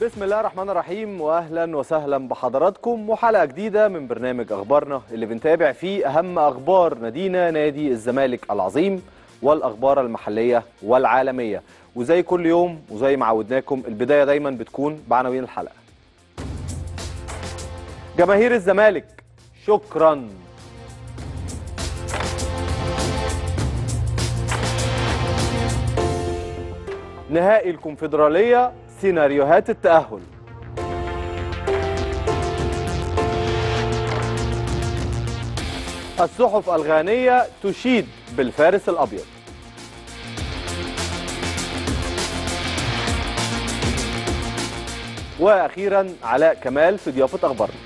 بسم الله الرحمن الرحيم واهلا وسهلا بحضراتكم وحلقه جديده من برنامج اخبارنا اللي بنتابع فيه اهم اخبار نادينا نادي الزمالك العظيم والاخبار المحليه والعالميه وزي كل يوم وزي ما عودناكم البدايه دايما بتكون بعناوين الحلقه جماهير الزمالك شكرا نهائي الكونفدراليه سيناريوهات التأهل الصحف الغانية تشيد بالفارس الأبيض وأخيرا علاء كمال في ضيافة أخبارنا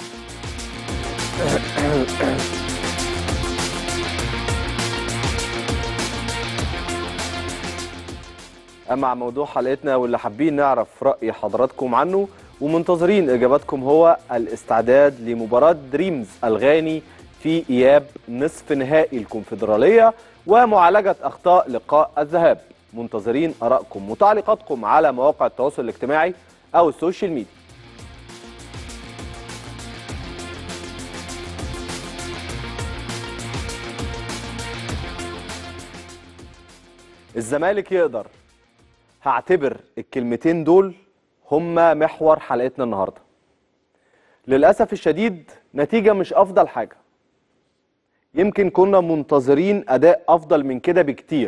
أما عن موضوع حلقتنا واللي حابين نعرف رأي حضراتكم عنه ومنتظرين إجاباتكم هو الاستعداد لمباراة دريمز الغاني في إياب نصف نهائي الكونفدرالية ومعالجة أخطاء لقاء الذهاب منتظرين آرائكم وتعليقاتكم على مواقع التواصل الاجتماعي أو السوشيال ميديا الزمالك يقدر هعتبر الكلمتين دول هما محور حلقتنا النهارده. للاسف الشديد نتيجه مش افضل حاجه. يمكن كنا منتظرين اداء افضل من كده بكتير.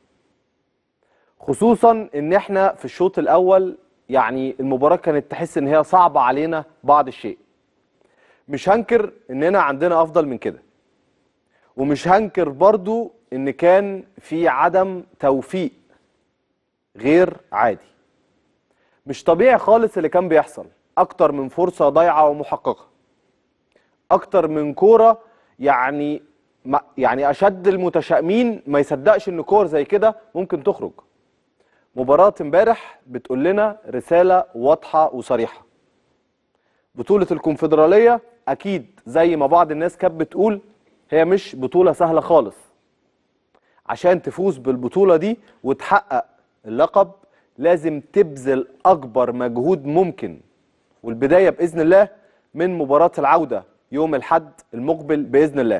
خصوصا ان احنا في الشوط الاول يعني المباراه كانت تحس ان هي صعبه علينا بعض الشيء. مش هنكر اننا عندنا افضل من كده. ومش هنكر برضو ان كان في عدم توفيق غير عادي مش طبيعي خالص اللي كان بيحصل اكتر من فرصة ضايعة ومحققة اكتر من كورة يعني ما يعني اشد المتشائمين ما يصدقش ان كور زي كده ممكن تخرج مباراة امبارح بتقول لنا رسالة واضحة وصريحة بطولة الكونفدرالية اكيد زي ما بعض الناس كانت بتقول هي مش بطولة سهلة خالص عشان تفوز بالبطولة دي وتحقق اللقب لازم تبذل اكبر مجهود ممكن والبدايه باذن الله من مباراه العوده يوم الاحد المقبل باذن الله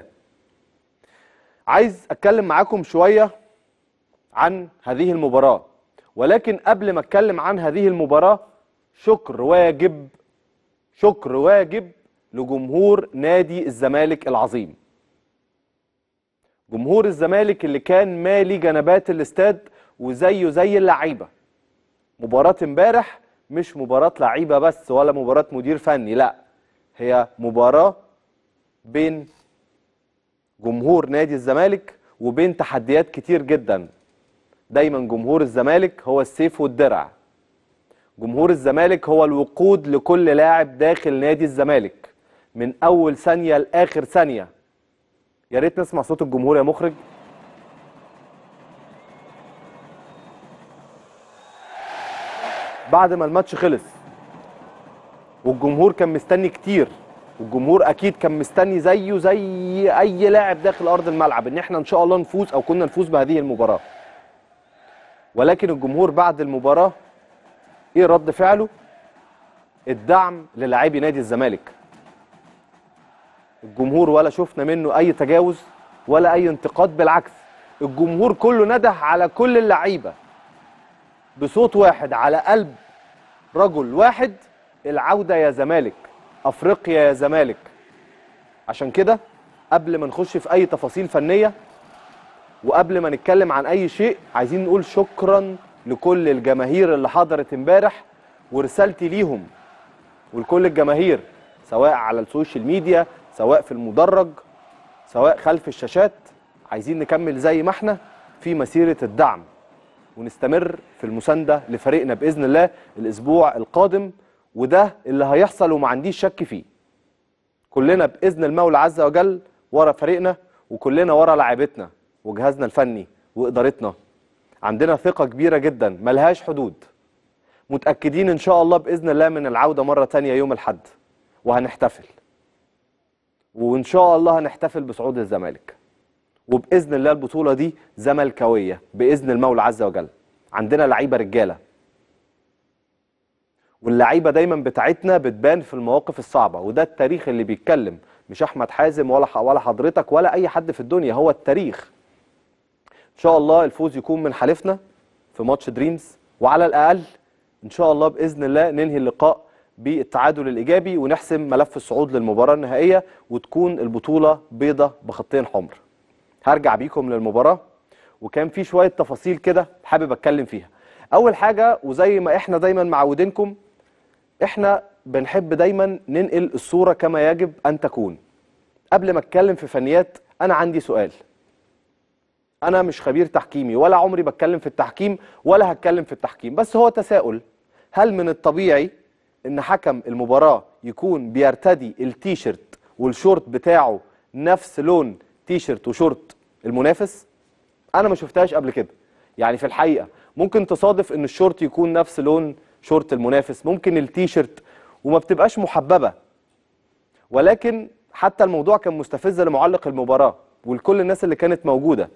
عايز اتكلم معاكم شويه عن هذه المباراه ولكن قبل ما اتكلم عن هذه المباراه شكر واجب شكر واجب لجمهور نادي الزمالك العظيم جمهور الزمالك اللي كان مالي جنبات الاستاد وزيه زي اللعيبه مباراه امبارح مش مباراه لعيبه بس ولا مباراه مدير فني لا هي مباراه بين جمهور نادي الزمالك وبين تحديات كتير جدا دايما جمهور الزمالك هو السيف والدرع جمهور الزمالك هو الوقود لكل لاعب داخل نادي الزمالك من اول ثانيه لاخر ثانيه يا ريت نسمع صوت الجمهور يا مخرج بعد ما الماتش خلص والجمهور كان مستني كتير والجمهور اكيد كان مستني زيه زي اي لاعب داخل ارض الملعب ان احنا ان شاء الله نفوز او كنا نفوز بهذه المباراه ولكن الجمهور بعد المباراه ايه رد فعله الدعم للاعبي نادي الزمالك الجمهور ولا شفنا منه اي تجاوز ولا اي انتقاد بالعكس الجمهور كله نده على كل اللعيبه بصوت واحد على قلب رجل واحد العودة يا زمالك أفريقيا يا زمالك عشان كده قبل ما نخش في أي تفاصيل فنية وقبل ما نتكلم عن أي شيء عايزين نقول شكرا لكل الجماهير اللي حضرت امبارح ورسالتي ليهم ولكل الجماهير سواء على السوشيال ميديا سواء في المدرج سواء خلف الشاشات عايزين نكمل زي ما احنا في مسيرة الدعم ونستمر في المسانده لفريقنا باذن الله الاسبوع القادم وده اللي هيحصل وما عنديش شك فيه. كلنا باذن المولى عز وجل ورا فريقنا وكلنا ورا لاعيبتنا وجهازنا الفني وادارتنا. عندنا ثقه كبيره جدا ملهاش حدود. متاكدين ان شاء الله باذن الله من العوده مره ثانيه يوم الاحد وهنحتفل. وان شاء الله هنحتفل بصعود الزمالك. وباذن الله البطوله دي زملكاويه باذن المولى عز وجل عندنا لعيبه رجاله واللعيبه دايما بتاعتنا بتبان في المواقف الصعبه وده التاريخ اللي بيتكلم مش احمد حازم ولا ح- ولا حضرتك ولا اي حد في الدنيا هو التاريخ ان شاء الله الفوز يكون من حليفنا في ماتش دريمز وعلى الاقل ان شاء الله باذن الله ننهي اللقاء بالتعادل الايجابي ونحسم ملف الصعود للمباراه النهائيه وتكون البطوله بيضه بخطين حمر هرجع بيكم للمباراه وكان في شويه تفاصيل كده حابب اتكلم فيها اول حاجه وزي ما احنا دايما معودينكم احنا بنحب دايما ننقل الصوره كما يجب ان تكون قبل ما اتكلم في فنيات انا عندي سؤال انا مش خبير تحكيمي ولا عمري بتكلم في التحكيم ولا هتكلم في التحكيم بس هو تساؤل هل من الطبيعي ان حكم المباراه يكون بيرتدي التيشيرت والشورت بتاعه نفس لون تيشيرت وشورت المنافس انا ما شفتهاش قبل كده يعني في الحقيقه ممكن تصادف ان الشورت يكون نفس لون شورت المنافس ممكن التيشيرت وما بتبقاش محببه ولكن حتى الموضوع كان مستفز لمعلق المباراه ولكل الناس اللي كانت موجوده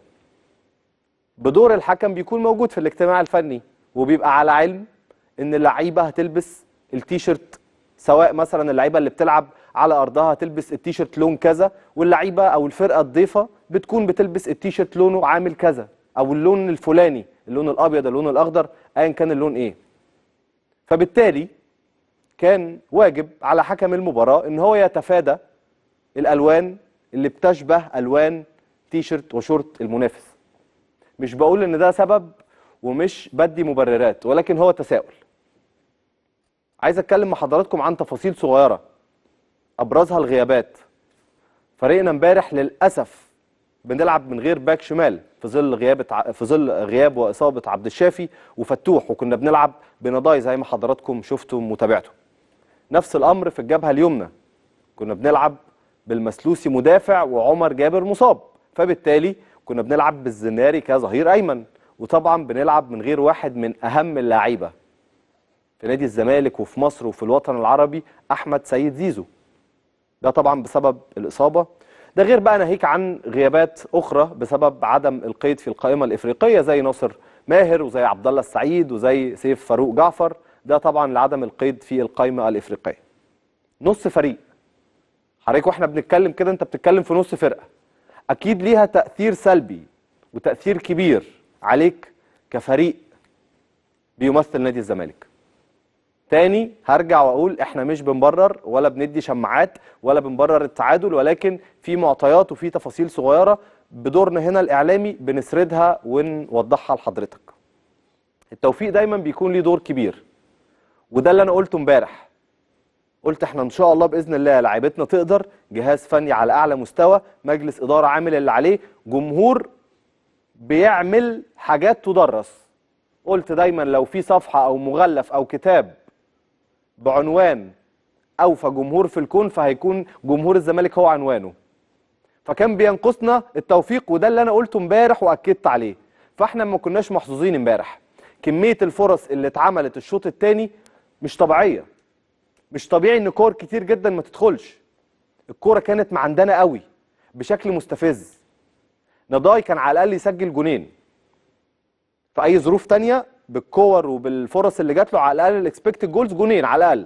بدور الحكم بيكون موجود في الاجتماع الفني وبيبقى على علم ان اللعيبه هتلبس التيشيرت سواء مثلا اللعيبه اللي بتلعب على ارضها هتلبس التيشيرت لون كذا واللعيبه او الفرقه الضيفه بتكون بتلبس التيشيرت لونه عامل كذا او اللون الفلاني اللون الابيض اللون الاخضر ايا كان اللون ايه فبالتالي كان واجب على حكم المباراه ان هو يتفادى الالوان اللي بتشبه الوان تيشيرت وشورت المنافس مش بقول ان ده سبب ومش بدي مبررات ولكن هو تساؤل عايز اتكلم مع حضراتكم عن تفاصيل صغيره ابرزها الغيابات فريقنا امبارح للاسف بنلعب من غير باك شمال في ظل غياب في ظل غياب واصابه عبد الشافي وفتوح وكنا بنلعب بنضاي زي ما حضراتكم شفتم وتابعتم نفس الامر في الجبهه اليمنى كنا بنلعب بالمسلوسي مدافع وعمر جابر مصاب فبالتالي كنا بنلعب بالزناري كظهير ايمن وطبعا بنلعب من غير واحد من اهم اللعيبه في نادي الزمالك وفي مصر وفي الوطن العربي احمد سيد زيزو ده طبعا بسبب الاصابه ده غير بقى ناهيك عن غيابات اخرى بسبب عدم القيد في القائمه الافريقيه زي ناصر ماهر وزي عبد الله السعيد وزي سيف فاروق جعفر ده طبعا لعدم القيد في القائمه الافريقيه نص فريق حضرتك واحنا بنتكلم كده انت بتتكلم في نص فرقه اكيد ليها تاثير سلبي وتاثير كبير عليك كفريق بيمثل نادي الزمالك تاني هرجع واقول احنا مش بنبرر ولا بندي شماعات ولا بنبرر التعادل ولكن في معطيات وفي تفاصيل صغيره بدورنا هنا الاعلامي بنسردها ونوضحها لحضرتك التوفيق دايما بيكون ليه دور كبير وده اللي انا قلته امبارح قلت احنا ان شاء الله باذن الله لعيبتنا تقدر جهاز فني على اعلى مستوى مجلس اداره عامل اللي عليه جمهور بيعمل حاجات تدرس قلت دايما لو في صفحه او مغلف او كتاب بعنوان اوفى جمهور في الكون فهيكون جمهور الزمالك هو عنوانه فكان بينقصنا التوفيق وده اللي انا قلته امبارح واكدت عليه فاحنا ما كناش محظوظين امبارح كميه الفرص اللي اتعملت الشوط الثاني مش طبيعيه مش طبيعي ان كور كتير جدا ما تدخلش الكوره كانت معندنا قوي بشكل مستفز نضاي كان على الاقل يسجل جونين في اي ظروف تانية بالكور وبالفرص اللي جات له على الاقل الاكسبكتد جولز جونين على الاقل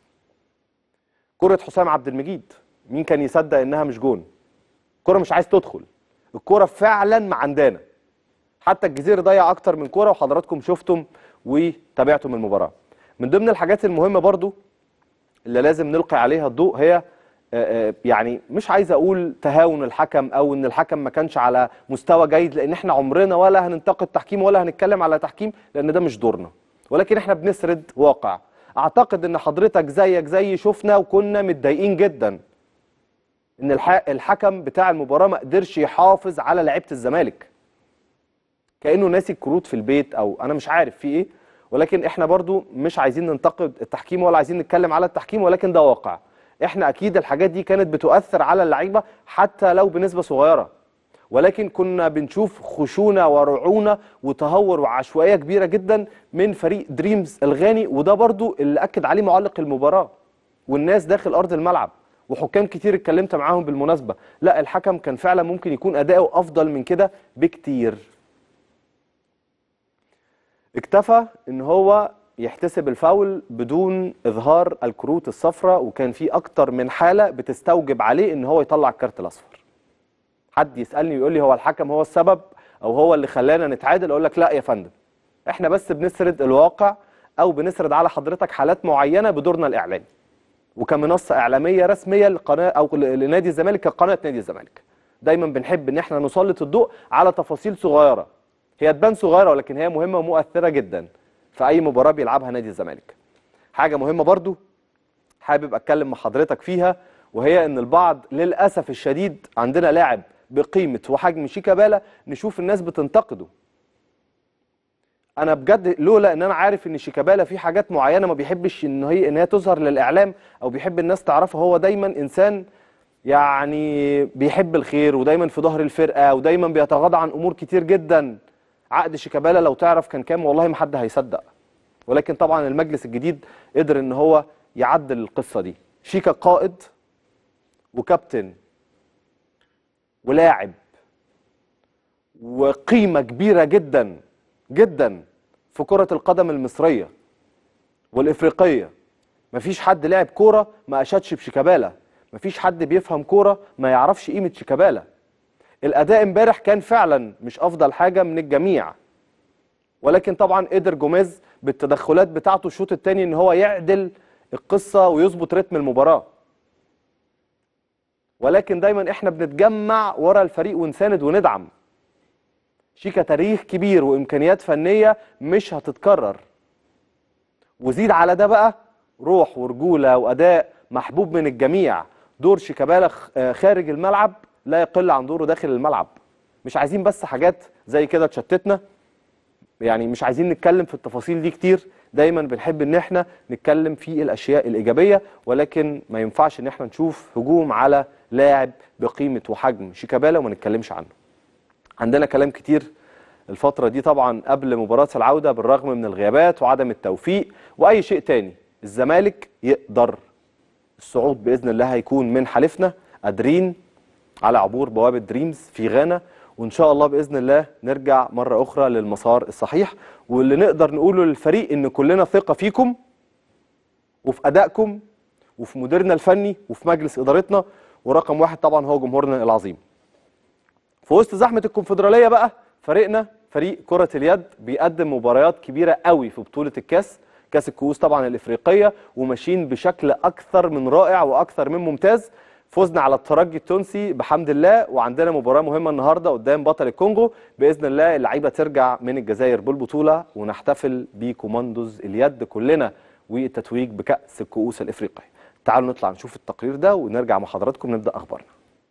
كرة حسام عبد المجيد مين كان يصدق انها مش جون الكرة مش عايز تدخل الكرة فعلا معندانا حتى الجزيرة ضيع اكتر من كرة وحضراتكم شفتم وتابعتم المباراة من ضمن الحاجات المهمة برضو اللي لازم نلقي عليها الضوء هي آه، آه، يعني مش عايز اقول تهاون الحكم او ان الحكم ما كانش على مستوى جيد لان احنا عمرنا ولا هننتقد تحكيم ولا هنتكلم على تحكيم لان ده مش دورنا ولكن احنا بنسرد واقع اعتقد ان حضرتك زيك زي شفنا وكنا متضايقين جدا ان الح- الحكم بتاع المباراه ما قدرش يحافظ على لعيبه الزمالك كانه ناسي الكروت في البيت او انا مش عارف في ايه ولكن احنا برضو مش عايزين ننتقد التحكيم ولا عايزين نتكلم على التحكيم ولكن ده واقع احنا اكيد الحاجات دي كانت بتؤثر على اللعيبه حتى لو بنسبه صغيره ولكن كنا بنشوف خشونه ورعونه وتهور وعشوائيه كبيره جدا من فريق دريمز الغاني وده برضو اللي اكد عليه معلق المباراه والناس داخل ارض الملعب وحكام كتير اتكلمت معاهم بالمناسبه لا الحكم كان فعلا ممكن يكون اداؤه افضل من كده بكتير اكتفى ان هو يحتسب الفاول بدون اظهار الكروت الصفراء وكان في اكتر من حاله بتستوجب عليه ان هو يطلع الكارت الاصفر حد يسالني ويقول لي هو الحكم هو السبب او هو اللي خلانا نتعادل اقول لك لا يا فندم احنا بس بنسرد الواقع او بنسرد على حضرتك حالات معينه بدورنا الاعلامي وكمنصه اعلاميه رسميه لقناه او لنادي الزمالك كقناه نادي الزمالك دايما بنحب ان احنا نسلط الضوء على تفاصيل صغيره هي تبان صغيره ولكن هي مهمه ومؤثره جدا في اي مباراه بيلعبها نادي الزمالك حاجه مهمه برضو حابب اتكلم مع حضرتك فيها وهي ان البعض للاسف الشديد عندنا لاعب بقيمه وحجم شيكابالا نشوف الناس بتنتقده انا بجد لولا ان انا عارف ان شيكابالا في حاجات معينه ما بيحبش ان هي ان هي تظهر للاعلام او بيحب الناس تعرفه هو دايما انسان يعني بيحب الخير ودايما في ظهر الفرقه ودايما بيتغاضى عن امور كتير جدا عقد شيكابالا لو تعرف كان كام والله ما حد هيصدق ولكن طبعا المجلس الجديد قدر ان هو يعدل القصه دي شيكا قائد وكابتن ولاعب وقيمه كبيره جدا جدا في كره القدم المصريه والافريقيه مفيش حد لعب كوره ما اشادش بشيكابالا مفيش حد بيفهم كوره ما يعرفش قيمه شيكابالا الاداء امبارح كان فعلا مش افضل حاجه من الجميع ولكن طبعا قدر جوميز بالتدخلات بتاعته الشوط الثاني ان هو يعدل القصه ويظبط رتم المباراه ولكن دايما احنا بنتجمع ورا الفريق ونساند وندعم شيكا تاريخ كبير وامكانيات فنيه مش هتتكرر وزيد على ده بقى روح ورجوله واداء محبوب من الجميع دور شيكابالا خارج الملعب لا يقل عن دوره داخل الملعب مش عايزين بس حاجات زي كده تشتتنا يعني مش عايزين نتكلم في التفاصيل دي كتير دايما بنحب ان احنا نتكلم في الاشياء الايجابيه ولكن ما ينفعش ان احنا نشوف هجوم على لاعب بقيمه وحجم شيكابالا وما نتكلمش عنه عندنا كلام كتير الفترة دي طبعا قبل مباراة العودة بالرغم من الغيابات وعدم التوفيق وأي شيء تاني الزمالك يقدر الصعود بإذن الله هيكون من حلفنا قادرين على عبور بوابة دريمز في غانا وإن شاء الله بإذن الله نرجع مرة أخرى للمسار الصحيح واللي نقدر نقوله للفريق إن كلنا ثقة فيكم وفي أدائكم وفي مديرنا الفني وفي مجلس إدارتنا ورقم واحد طبعا هو جمهورنا العظيم في وسط زحمة الكونفدرالية بقى فريقنا فريق كرة اليد بيقدم مباريات كبيرة قوي في بطولة الكاس كاس الكؤوس طبعا الإفريقية وماشيين بشكل أكثر من رائع وأكثر من ممتاز فزنا على الترجي التونسي بحمد الله وعندنا مباراة مهمة النهاردة قدام بطل الكونغو بإذن الله اللعيبة ترجع من الجزائر بالبطولة ونحتفل بكوماندوز اليد كلنا والتتويج بكأس الكؤوس الإفريقية تعالوا نطلع نشوف التقرير ده ونرجع مع حضراتكم نبدأ أخبارنا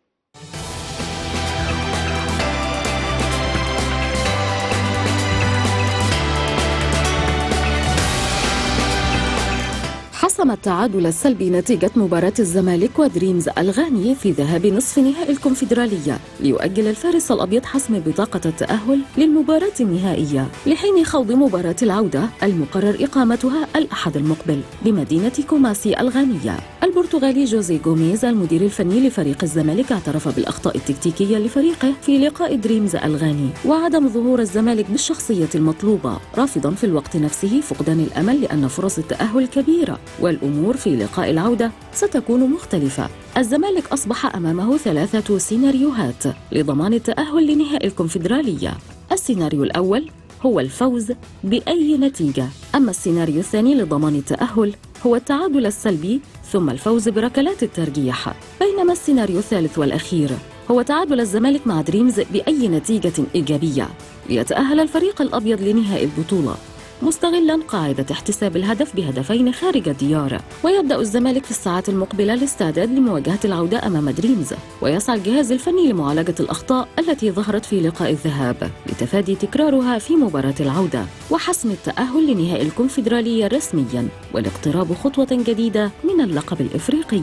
حسم التعادل السلبي نتيجة مباراة الزمالك ودريمز الغاني في ذهاب نصف نهائي الكونفدرالية ليؤجل الفارس الأبيض حسم بطاقة التأهل للمباراة النهائية لحين خوض مباراة العودة المقرر إقامتها الأحد المقبل بمدينة كوماسي الغانية البرتغالي جوزي غوميز المدير الفني لفريق الزمالك اعترف بالأخطاء التكتيكية لفريقه في لقاء دريمز الغاني وعدم ظهور الزمالك بالشخصية المطلوبة رافضا في الوقت نفسه فقدان الأمل لأن فرص التأهل كبيرة والأمور في لقاء العودة ستكون مختلفة الزمالك أصبح أمامه ثلاثة سيناريوهات لضمان التأهل لنهائي الكونفدرالية السيناريو الأول هو الفوز بأي نتيجة أما السيناريو الثاني لضمان التأهل هو التعادل السلبي ثم الفوز بركلات الترجيح بينما السيناريو الثالث والأخير هو تعادل الزمالك مع دريمز بأي نتيجة إيجابية ليتأهل الفريق الأبيض لنهائي البطولة مستغلا قاعدة احتساب الهدف بهدفين خارج الديار ويبدأ الزمالك في الساعات المقبلة الاستعداد لمواجهة العودة أمام دريمز ويسعى الجهاز الفني لمعالجة الأخطاء التي ظهرت في لقاء الذهاب لتفادي تكرارها في مباراة العودة وحسم التأهل لنهائي الكونفدرالية رسميا والاقتراب خطوة جديدة من اللقب الإفريقي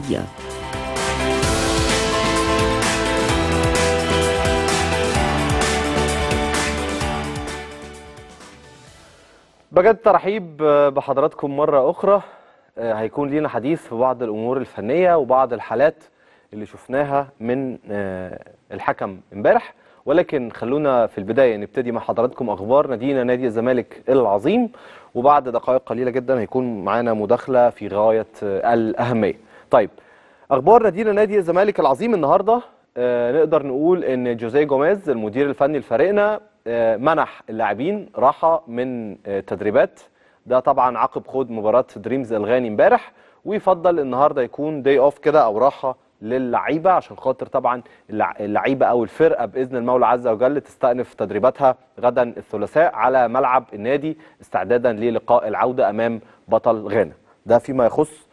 بجد ترحيب بحضراتكم مرة أخرى هيكون لينا حديث في بعض الأمور الفنية وبعض الحالات اللي شفناها من الحكم امبارح ولكن خلونا في البدايه نبتدي مع حضراتكم اخبار نادينا نادي الزمالك العظيم وبعد دقائق قليله جدا هيكون معانا مداخله في غايه الاهميه. طيب اخبار نادينا نادي الزمالك العظيم النهارده آه نقدر نقول ان جوزيه جوميز المدير الفني لفريقنا آه منح اللاعبين راحه من آه تدريبات ده طبعا عقب خوض مباراه دريمز الغاني امبارح ويفضل النهارده يكون داي اوف كده او راحه للعيبه عشان خاطر طبعا اللعيبه او الفرقه باذن المولى عز وجل تستأنف تدريباتها غدا الثلاثاء على ملعب النادي استعدادا للقاء العوده امام بطل غانا ده فيما يخص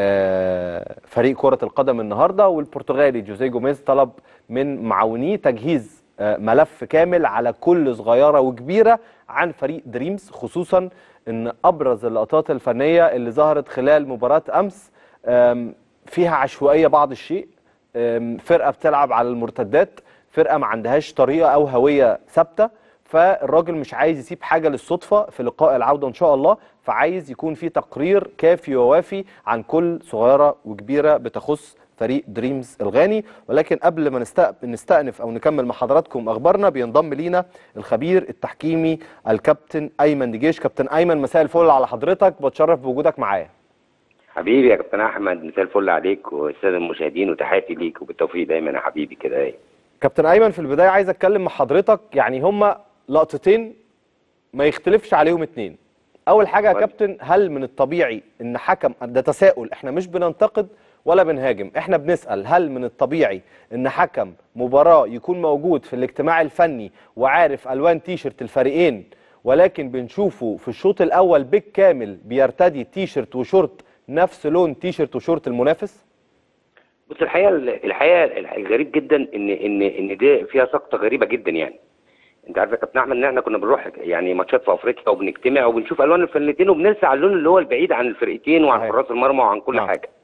فريق كرة القدم النهاردة والبرتغالي جوزيه جوميز طلب من معاونيه تجهيز ملف كامل على كل صغيرة وكبيرة عن فريق دريمز خصوصا ان ابرز اللقطات الفنية اللي ظهرت خلال مباراة امس فيها عشوائية بعض الشيء فرقة بتلعب على المرتدات فرقة ما عندهاش طريقة او هوية ثابتة فالراجل مش عايز يسيب حاجه للصدفه في لقاء العوده ان شاء الله فعايز يكون في تقرير كافي ووافي عن كل صغيره وكبيره بتخص فريق دريمز الغاني ولكن قبل ما نستأنف او نكمل مع حضراتكم اخبارنا بينضم لينا الخبير التحكيمي الكابتن ايمن دجيش كابتن ايمن مساء الفل على حضرتك بتشرف بوجودك معايا حبيبي يا كابتن احمد مساء الفل عليك والساده المشاهدين وتحياتي ليك وبالتوفيق دايما يا حبيبي كده ايه كابتن ايمن في البدايه عايز اتكلم مع حضرتك يعني هما لقطتين ما يختلفش عليهم اتنين اول حاجه يا كابتن هل من الطبيعي ان حكم ده تساؤل احنا مش بننتقد ولا بنهاجم احنا بنسال هل من الطبيعي ان حكم مباراه يكون موجود في الاجتماع الفني وعارف الوان تيشرت الفريقين ولكن بنشوفه في الشوط الاول بالكامل بيرتدي تيشرت وشورت نفس لون تيشرت وشورت المنافس بص الحقيقه الحقيقه الغريب جدا ان ان ان دي فيها سقطه غريبه جدا يعني انت عارف يا كابتن احمد ان احنا كنا بنروح يعني ماتشات في افريقيا وبنجتمع وبنشوف الوان الفرقتين وبننسى على اللون اللي هو البعيد عن الفرقتين وعن حراس المرمى وعن كل نعم. حاجه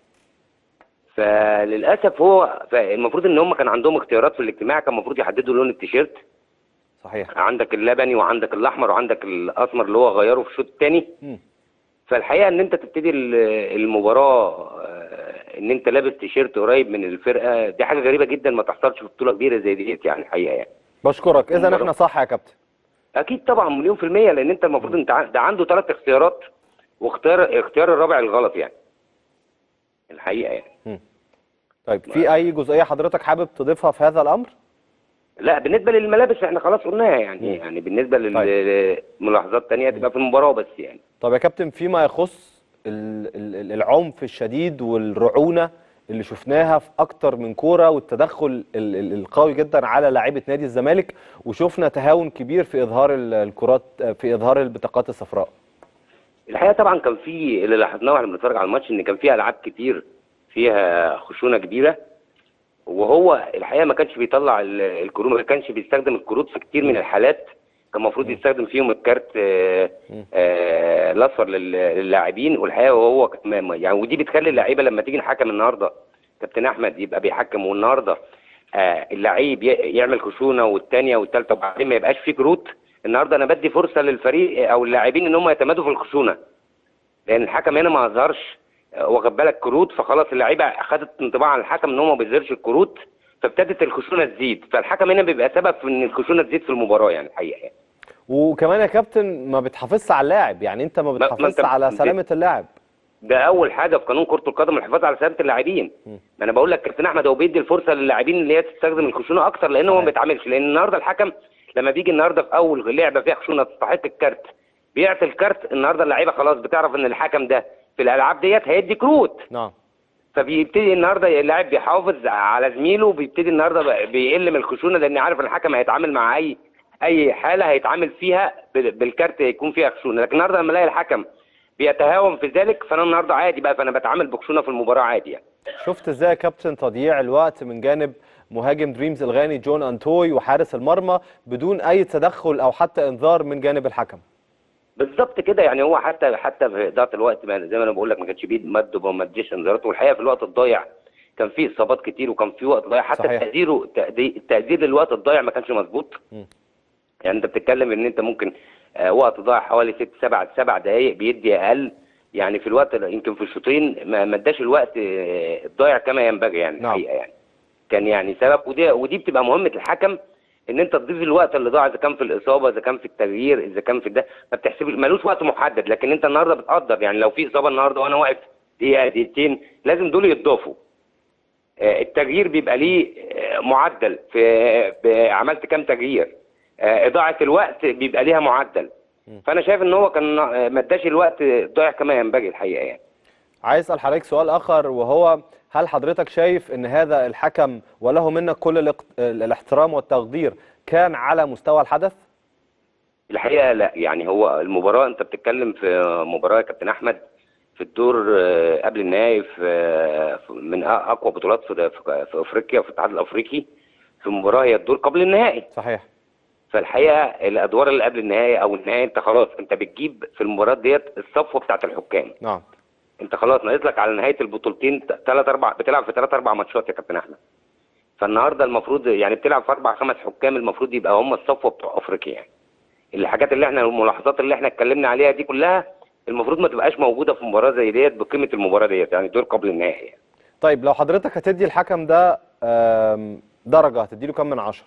فللاسف هو المفروض ان هم كان عندهم اختيارات في الاجتماع كان المفروض يحددوا لون التيشيرت صحيح عندك اللبني وعندك الاحمر وعندك الاسمر اللي هو غيره في الشوط الثاني فالحقيقه ان انت تبتدي المباراه ان انت لابس تيشيرت قريب من الفرقه دي حاجه غريبه جدا ما تحصلش في بطوله كبيره زي ديت يعني الحقيقه يعني بشكرك اذا احنا صح يا كابتن اكيد طبعا مليون في الميه لان انت المفروض انت ده عنده ثلاث اختيارات واختيار اختيار الرابع الغلط يعني الحقيقه يعني م. طيب في اي جزئيه حضرتك حابب تضيفها في هذا الامر لا بالنسبه للملابس احنا خلاص قلناها يعني م. يعني بالنسبه للملاحظات الثانيه تبقى في المباراه بس يعني طب يا كابتن فيما يخص العنف الشديد والرعونه اللي شفناها في اكتر من كوره والتدخل القوي جدا على لاعيبه نادي الزمالك وشفنا تهاون كبير في اظهار الكرات في اظهار البطاقات الصفراء الحقيقه طبعا كان في اللي لاحظناه واحنا بنتفرج على الماتش ان كان في العاب كتير فيها خشونه كبيره وهو الحقيقه ما كانش بيطلع الكروت ما كانش بيستخدم الكروت في كتير من الحالات كان المفروض يستخدم فيهم الكارت الاصفر للاعبين والحقيقه وهو يعني ودي بتخلي اللعيبه لما تيجي الحكم النهارده كابتن احمد يبقى بيحكم والنهارده آه اللعيب يعمل خشونه والثانيه والثالثه وبعدين ما يبقاش فيه كروت النهارده انا بدي فرصه للفريق او اللاعبين ان هم يتمادوا في الخشونه لان الحكم هنا ما اظهرش واخد بالك كروت فخلاص اللعيبه خدت انطباع عن الحكم ان هو ما بيظهرش الكروت فابتدت الخشونه تزيد فالحكم هنا بيبقى سبب في ان الخشونه تزيد في المباراه يعني الحقيقه يعني. وكمان يا كابتن ما بتحافظش على اللاعب يعني انت ما بتحافظش على سلامه اللاعب ده اول حاجه في قانون كره القدم الحفاظ على سلامه اللاعبين ما انا بقول لك كابتن احمد هو بيدي الفرصه للاعبين اللي هي تستخدم الخشونه اكتر لان هو ما بيتعاملش لان النهارده الحكم لما بيجي النهارده في اول لعبه فيها خشونه تستحق الكارت بيعطي الكارت النهارده اللعيبه خلاص بتعرف ان الحكم ده في الالعاب ديت هيدي كروت نعم فبيبتدي النهارده اللاعب بيحافظ على زميله وبيبتدي النهارده بيقل من الخشونه لان عارف الحكم هيتعامل مع اي اي حاله هيتعامل فيها بالكارت هيكون فيها خشونه لكن النهارده لما الاقي الحكم بيتهاون في ذلك فانا النهارده عادي بقى فانا بتعامل بخشونه في المباراه عادي يعني شفت ازاي يا كابتن تضييع الوقت من جانب مهاجم دريمز الغاني جون انتوي وحارس المرمى بدون اي تدخل او حتى انذار من جانب الحكم بالظبط كده يعني هو حتى حتى في اداره الوقت ما زي ما انا بقول لك ما كانش بيد مد وما اديش انذارات والحقيقه في الوقت الضايع كان في اصابات كتير وكان في وقت ضايع حتى صحيح. تقديره التقدير للوقت الضايع ما كانش مظبوط م. يعني انت بتتكلم ان انت ممكن آه وقت ضايع حوالي ست سبع سبع دقائق بيدي اقل يعني في الوقت يمكن في الشوطين ما ما اداش الوقت آه، الضايع كما ينبغي يعني نعم. الحقيقه يعني كان يعني سبب ودي ودي بتبقى مهمه الحكم ان انت تضيف الوقت اللي ضاع اذا كان في الاصابه اذا كان في التغيير اذا كان في ده ما بتحسب ملوش وقت محدد لكن انت النهارده بتقدر يعني لو في اصابه النهارده وانا واقف دقيقه دقيقتين لازم دول يتضافوا آه، التغيير بيبقى ليه آه، معدل في ب- عملت كام تغيير آه، اضاعه الوقت بيبقى ليها معدل فانا شايف ان هو كان آه، ما اداش الوقت ضايع كما ينبغي الحقيقه يعني عايز اسال حضرتك سؤال اخر وهو هل حضرتك شايف ان هذا الحكم وله منك كل الاق- الاحترام والتقدير كان على مستوى الحدث؟ الحقيقه لا يعني هو المباراه انت بتتكلم في مباراه يا كابتن احمد في الدور آه، قبل النهائي في آه، في- من أ- اقوى بطولات في في في افريقيا في الاتحاد الافريقي في مباراه هي الدور قبل النهائي صحيح فالحقيقه الادوار اللي قبل النهائي او النهائي انت خلاص انت بتجيب في المباراه ديت الصفوه بتاعت الحكام نعم انت خلاص ناقص لك على نهايه البطولتين ثلاث اربع بتلعب في ثلاث اربع ماتشات يا كابتن احمد فالنهارده المفروض يعني بتلعب في اربع خمس حكام المفروض يبقى هم الصفوه بتوع افريقيا يعني الحاجات اللي احنا الملاحظات اللي احنا اتكلمنا عليها دي كلها المفروض ما تبقاش موجوده في مباراه زي ديت بقيمه المباراه ديت يعني دور قبل النهائي يعني. طيب لو حضرتك هتدي الحكم ده آم، درجه هتدي له كام من عشرة؟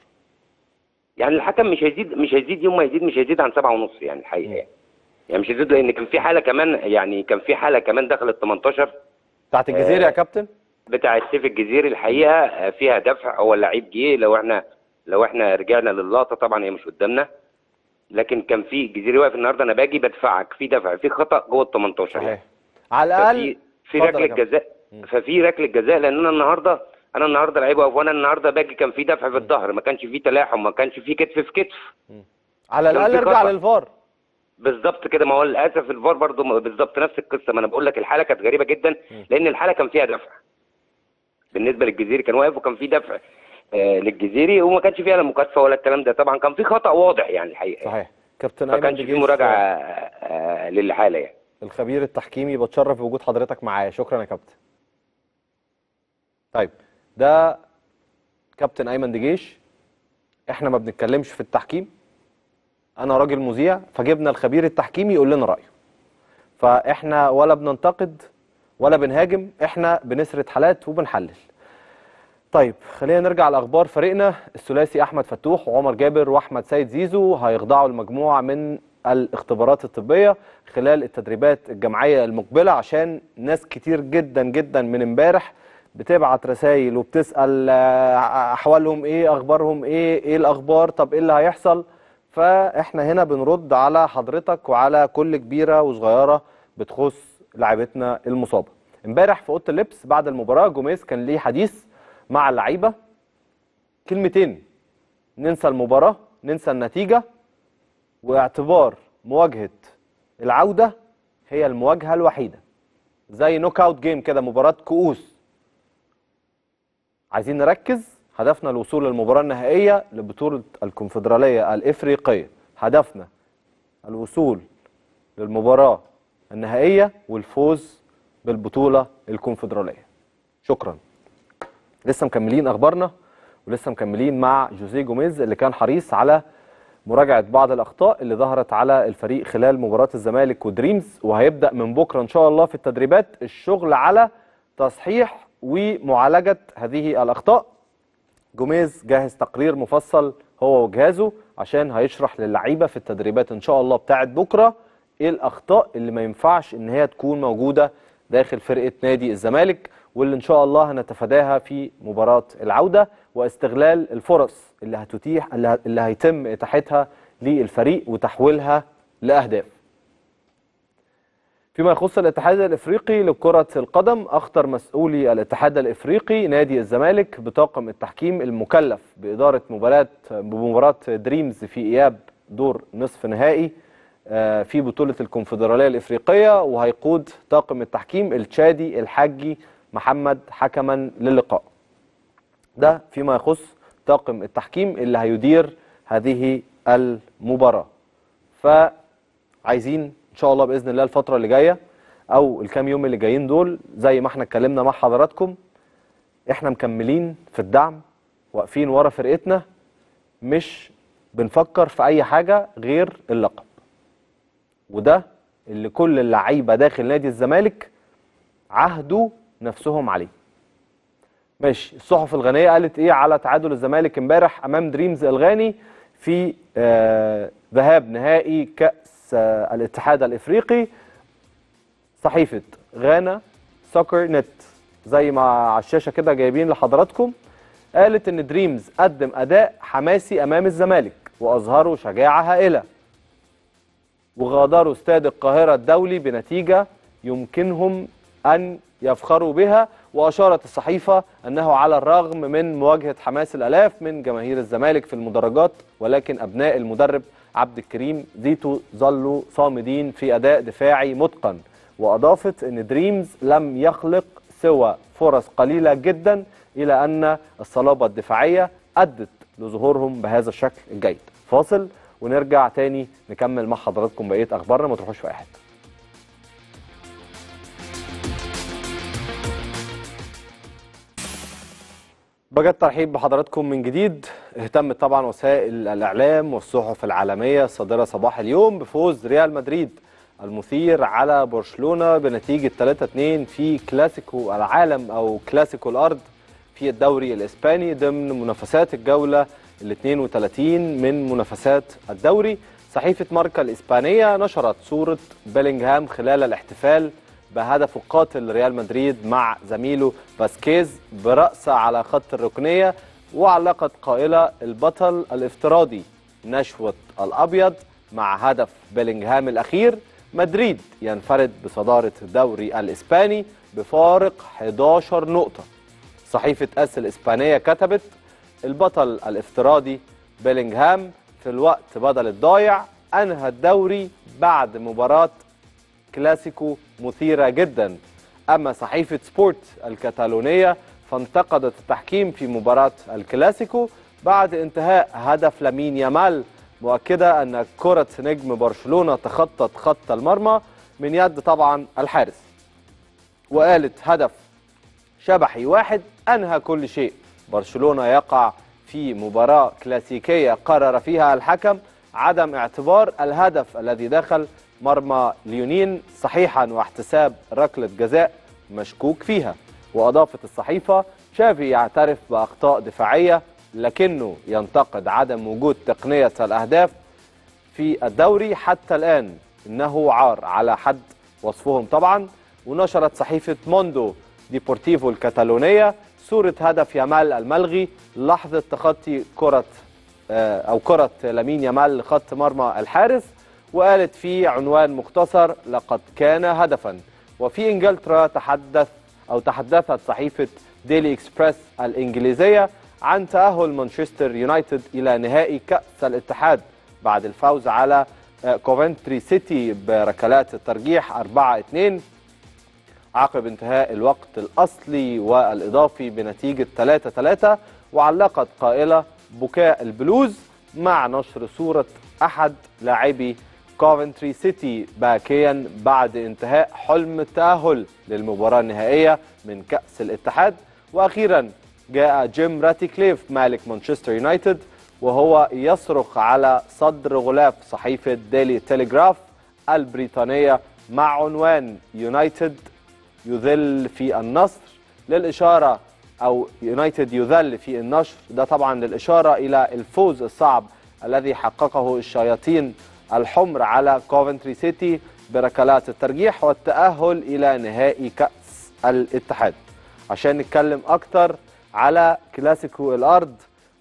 يعني الحكم مش هيزيد مش هيزيد يوم ما يزيد مش هيزيد عن سبعة ونص يعني الحقيقه يعني. يعني مش هيزيد لان كان في حاله كمان يعني كان في حاله كمان دخلت 18 بتاعت الجزيرة يا آه، كابتن؟ بتاع السيف الجزيري الحقيقه آه، فيها دفع هو اللعيب جه لو احنا لو احنا رجعنا للقطه طبعا هي مش قدامنا لكن كان في الجزيري واقف النهارده انا باجي بدفعك في دفع في خطا جوه ال 18 يعني. صحيح على ففي الاقل في اتفضل يا ركله كابتن. جزاء ففي ركله جزاء لان انا النهارده انا النهارده لعيب واقف وانا النهارده باجي كان في دفع في الظهر ما كانش في تلاحم ما كانش في كتف في كتف على كان الاقل في ارجع خطأ. للفار بالظبط كده ما هو للاسف الفار برضه م- بالظبط نفس القصه ما انا بقول لك الحاله كانت غريبه جدا لان الحاله كان فيها دفع بالنسبه للجزيري كان واقف وكان في دفع آه للجزيري وما كانش فيها لا مكاتفه ولا الكلام ده طبعا كان في خطا واضح يعني الحقيقه صحيح كابتن ما ايمن كانش في دجيش مراجعه آه للحاله يعني الخبير التحكيمي بتشرف بوجود حضرتك معايا شكرا يا كابتن طيب ده كابتن ايمن دجيش احنا ما بنتكلمش في التحكيم انا راجل مذيع فجبنا الخبير التحكيمي يقول لنا رايه فاحنا ولا بننتقد ولا بنهاجم احنا بنسرد حالات وبنحلل طيب خلينا نرجع لاخبار فريقنا الثلاثي احمد فتوح وعمر جابر واحمد سيد زيزو هيخضعوا لمجموعه من الاختبارات الطبيه خلال التدريبات الجماعيه المقبله عشان ناس كتير جدا جدا من امبارح بتبعت رسائل وبتسال آه، احوالهم ايه اخبارهم ايه ايه الاخبار طب ايه اللي هيحصل فاحنا هنا بنرد على حضرتك وعلى كل كبيره وصغيره بتخص لاعبتنا المصابه امبارح في اوضه اللبس بعد المباراه جوميز كان ليه حديث مع اللعيبه كلمتين ننسى المباراه ننسى النتيجه واعتبار مواجهه العوده هي المواجهه الوحيده زي نوك اوت جيم كده مباراه كؤوس عايزين نركز هدفنا الوصول للمباراه النهائيه لبطوله الكونفدراليه الافريقيه هدفنا الوصول للمباراه النهائيه والفوز بالبطوله الكونفدراليه شكرا لسه مكملين اخبارنا ولسه مكملين مع جوزيه جوميز اللي كان حريص على مراجعه بعض الاخطاء اللي ظهرت على الفريق خلال مباراه الزمالك ودريمز وهيبدا من بكره ان شاء الله في التدريبات الشغل على تصحيح ومعالجه هذه الاخطاء جوميز جاهز تقرير مفصل هو وجهازه عشان هيشرح للعيبه في التدريبات ان شاء الله بتاعت بكره ايه الاخطاء اللي ما ينفعش ان هي تكون موجوده داخل فرقه نادي الزمالك واللي ان شاء الله هنتفاداها في مباراه العوده واستغلال الفرص اللي هتتيح اللي ه- اللي هيتم اتاحتها للفريق وتحويلها لاهداف. فيما يخص الاتحاد الافريقي لكره القدم اخطر مسؤولي الاتحاد الافريقي نادي الزمالك بطاقم التحكيم المكلف باداره مباراه بمباراه دريمز في اياب دور نصف نهائي آه، في بطوله الكونفدراليه الافريقيه وهيقود طاقم التحكيم التشادي الحاجي محمد حكما للقاء. ده فيما يخص طاقم التحكيم اللي هيدير هذه المباراه. فعايزين ان شاء الله باذن الله الفتره اللي جايه او الكام يوم اللي جايين دول زي ما احنا اتكلمنا مع حضراتكم احنا مكملين في الدعم واقفين ورا فرقتنا مش بنفكر في اي حاجه غير اللقب وده اللي كل اللعيبه داخل نادي الزمالك عهدوا نفسهم عليه ماشي الصحف الغانيه قالت ايه على تعادل الزمالك امبارح امام دريمز الغاني في آه ذهاب نهائي كاس آه الاتحاد الافريقي صحيفه غانا سوكر نت زي ما على الشاشه كده جايبين لحضراتكم قالت ان دريمز قدم اداء حماسي امام الزمالك واظهروا شجاعه هائله وغادروا استاد القاهره الدولي بنتيجه يمكنهم ان يفخروا بها واشارت الصحيفه انه على الرغم من مواجهه حماس الالاف من جماهير الزمالك في المدرجات ولكن ابناء المدرب عبد الكريم زيتو ظلوا صامدين في اداء دفاعي متقن واضافت ان دريمز لم يخلق سوى فرص قليله جدا الى ان الصلابه الدفاعيه ادت لظهورهم بهذا الشكل الجيد فاصل ونرجع تاني نكمل مع حضراتكم بقيه اخبارنا ما تروحوش في اي حته بجد ترحيب بحضراتكم من جديد اهتمت طبعا وسائل الاعلام والصحف العالميه الصادره صباح اليوم بفوز ريال مدريد المثير على برشلونه بنتيجه 3-2 في كلاسيكو العالم او كلاسيكو الارض في الدوري الاسباني ضمن منافسات الجوله ال 32 من منافسات الدوري صحيفه ماركا الاسبانيه نشرت صوره بيلينغهام خلال الاحتفال بهدف قاتل ريال مدريد مع زميله باسكيز برأسه على خط الركنيه وعلقت قائله البطل الافتراضي نشوه الابيض مع هدف بيلينغهام الاخير مدريد ينفرد بصداره الدوري الاسباني بفارق 11 نقطه صحيفه اس الاسبانيه كتبت البطل الافتراضي بيلينغهام في الوقت بدل الضايع انهى الدوري بعد مباراه كلاسيكو مثيره جدا اما صحيفه سبورت الكتالونيه فانتقدت التحكيم في مباراه الكلاسيكو بعد انتهاء هدف لامين يامال مؤكده ان كره نجم برشلونه تخطت خط المرمى من يد طبعا الحارس وقالت هدف شبحي واحد انهى كل شيء برشلونه يقع في مباراه كلاسيكيه قرر فيها الحكم عدم اعتبار الهدف الذي دخل مرمى ليونين صحيحا واحتساب ركله جزاء مشكوك فيها واضافت الصحيفه شافي يعترف باخطاء دفاعيه لكنه ينتقد عدم وجود تقنيه الاهداف في الدوري حتى الان انه عار على حد وصفهم طبعا ونشرت صحيفه موندو ديبورتيفو الكتالونيه صوره هدف يامال الملغي لحظه تخطي كره او كره لامين يامال لخط مرمى الحارس وقالت في عنوان مختصر لقد كان هدفا وفي انجلترا تحدث او تحدثت صحيفه ديلي اكسبريس الانجليزيه عن تاهل مانشستر يونايتد الى نهائي كاس الاتحاد بعد الفوز على كوفنتري سيتي بركلات الترجيح 4 2 عقب انتهاء الوقت الاصلي والاضافي بنتيجه 3 3 وعلقت قائله بكاء البلوز مع نشر صوره احد لاعبي كوفنتري سيتي باكيا بعد انتهاء حلم التأهل للمباراة النهائية من كأس الاتحاد وأخيرا جاء جيم راتيكليف مالك مانشستر يونايتد وهو يصرخ على صدر غلاف صحيفة ديلي تيليغراف البريطانية مع عنوان يونايتد يذل في النصر للإشارة أو يونايتد يذل في النشر ده طبعا للإشارة إلى الفوز الصعب الذي حققه الشياطين الحمر على كوفنتري سيتي بركلات الترجيح والتأهل إلى نهائي كأس الاتحاد عشان نتكلم أكتر على كلاسيكو الأرض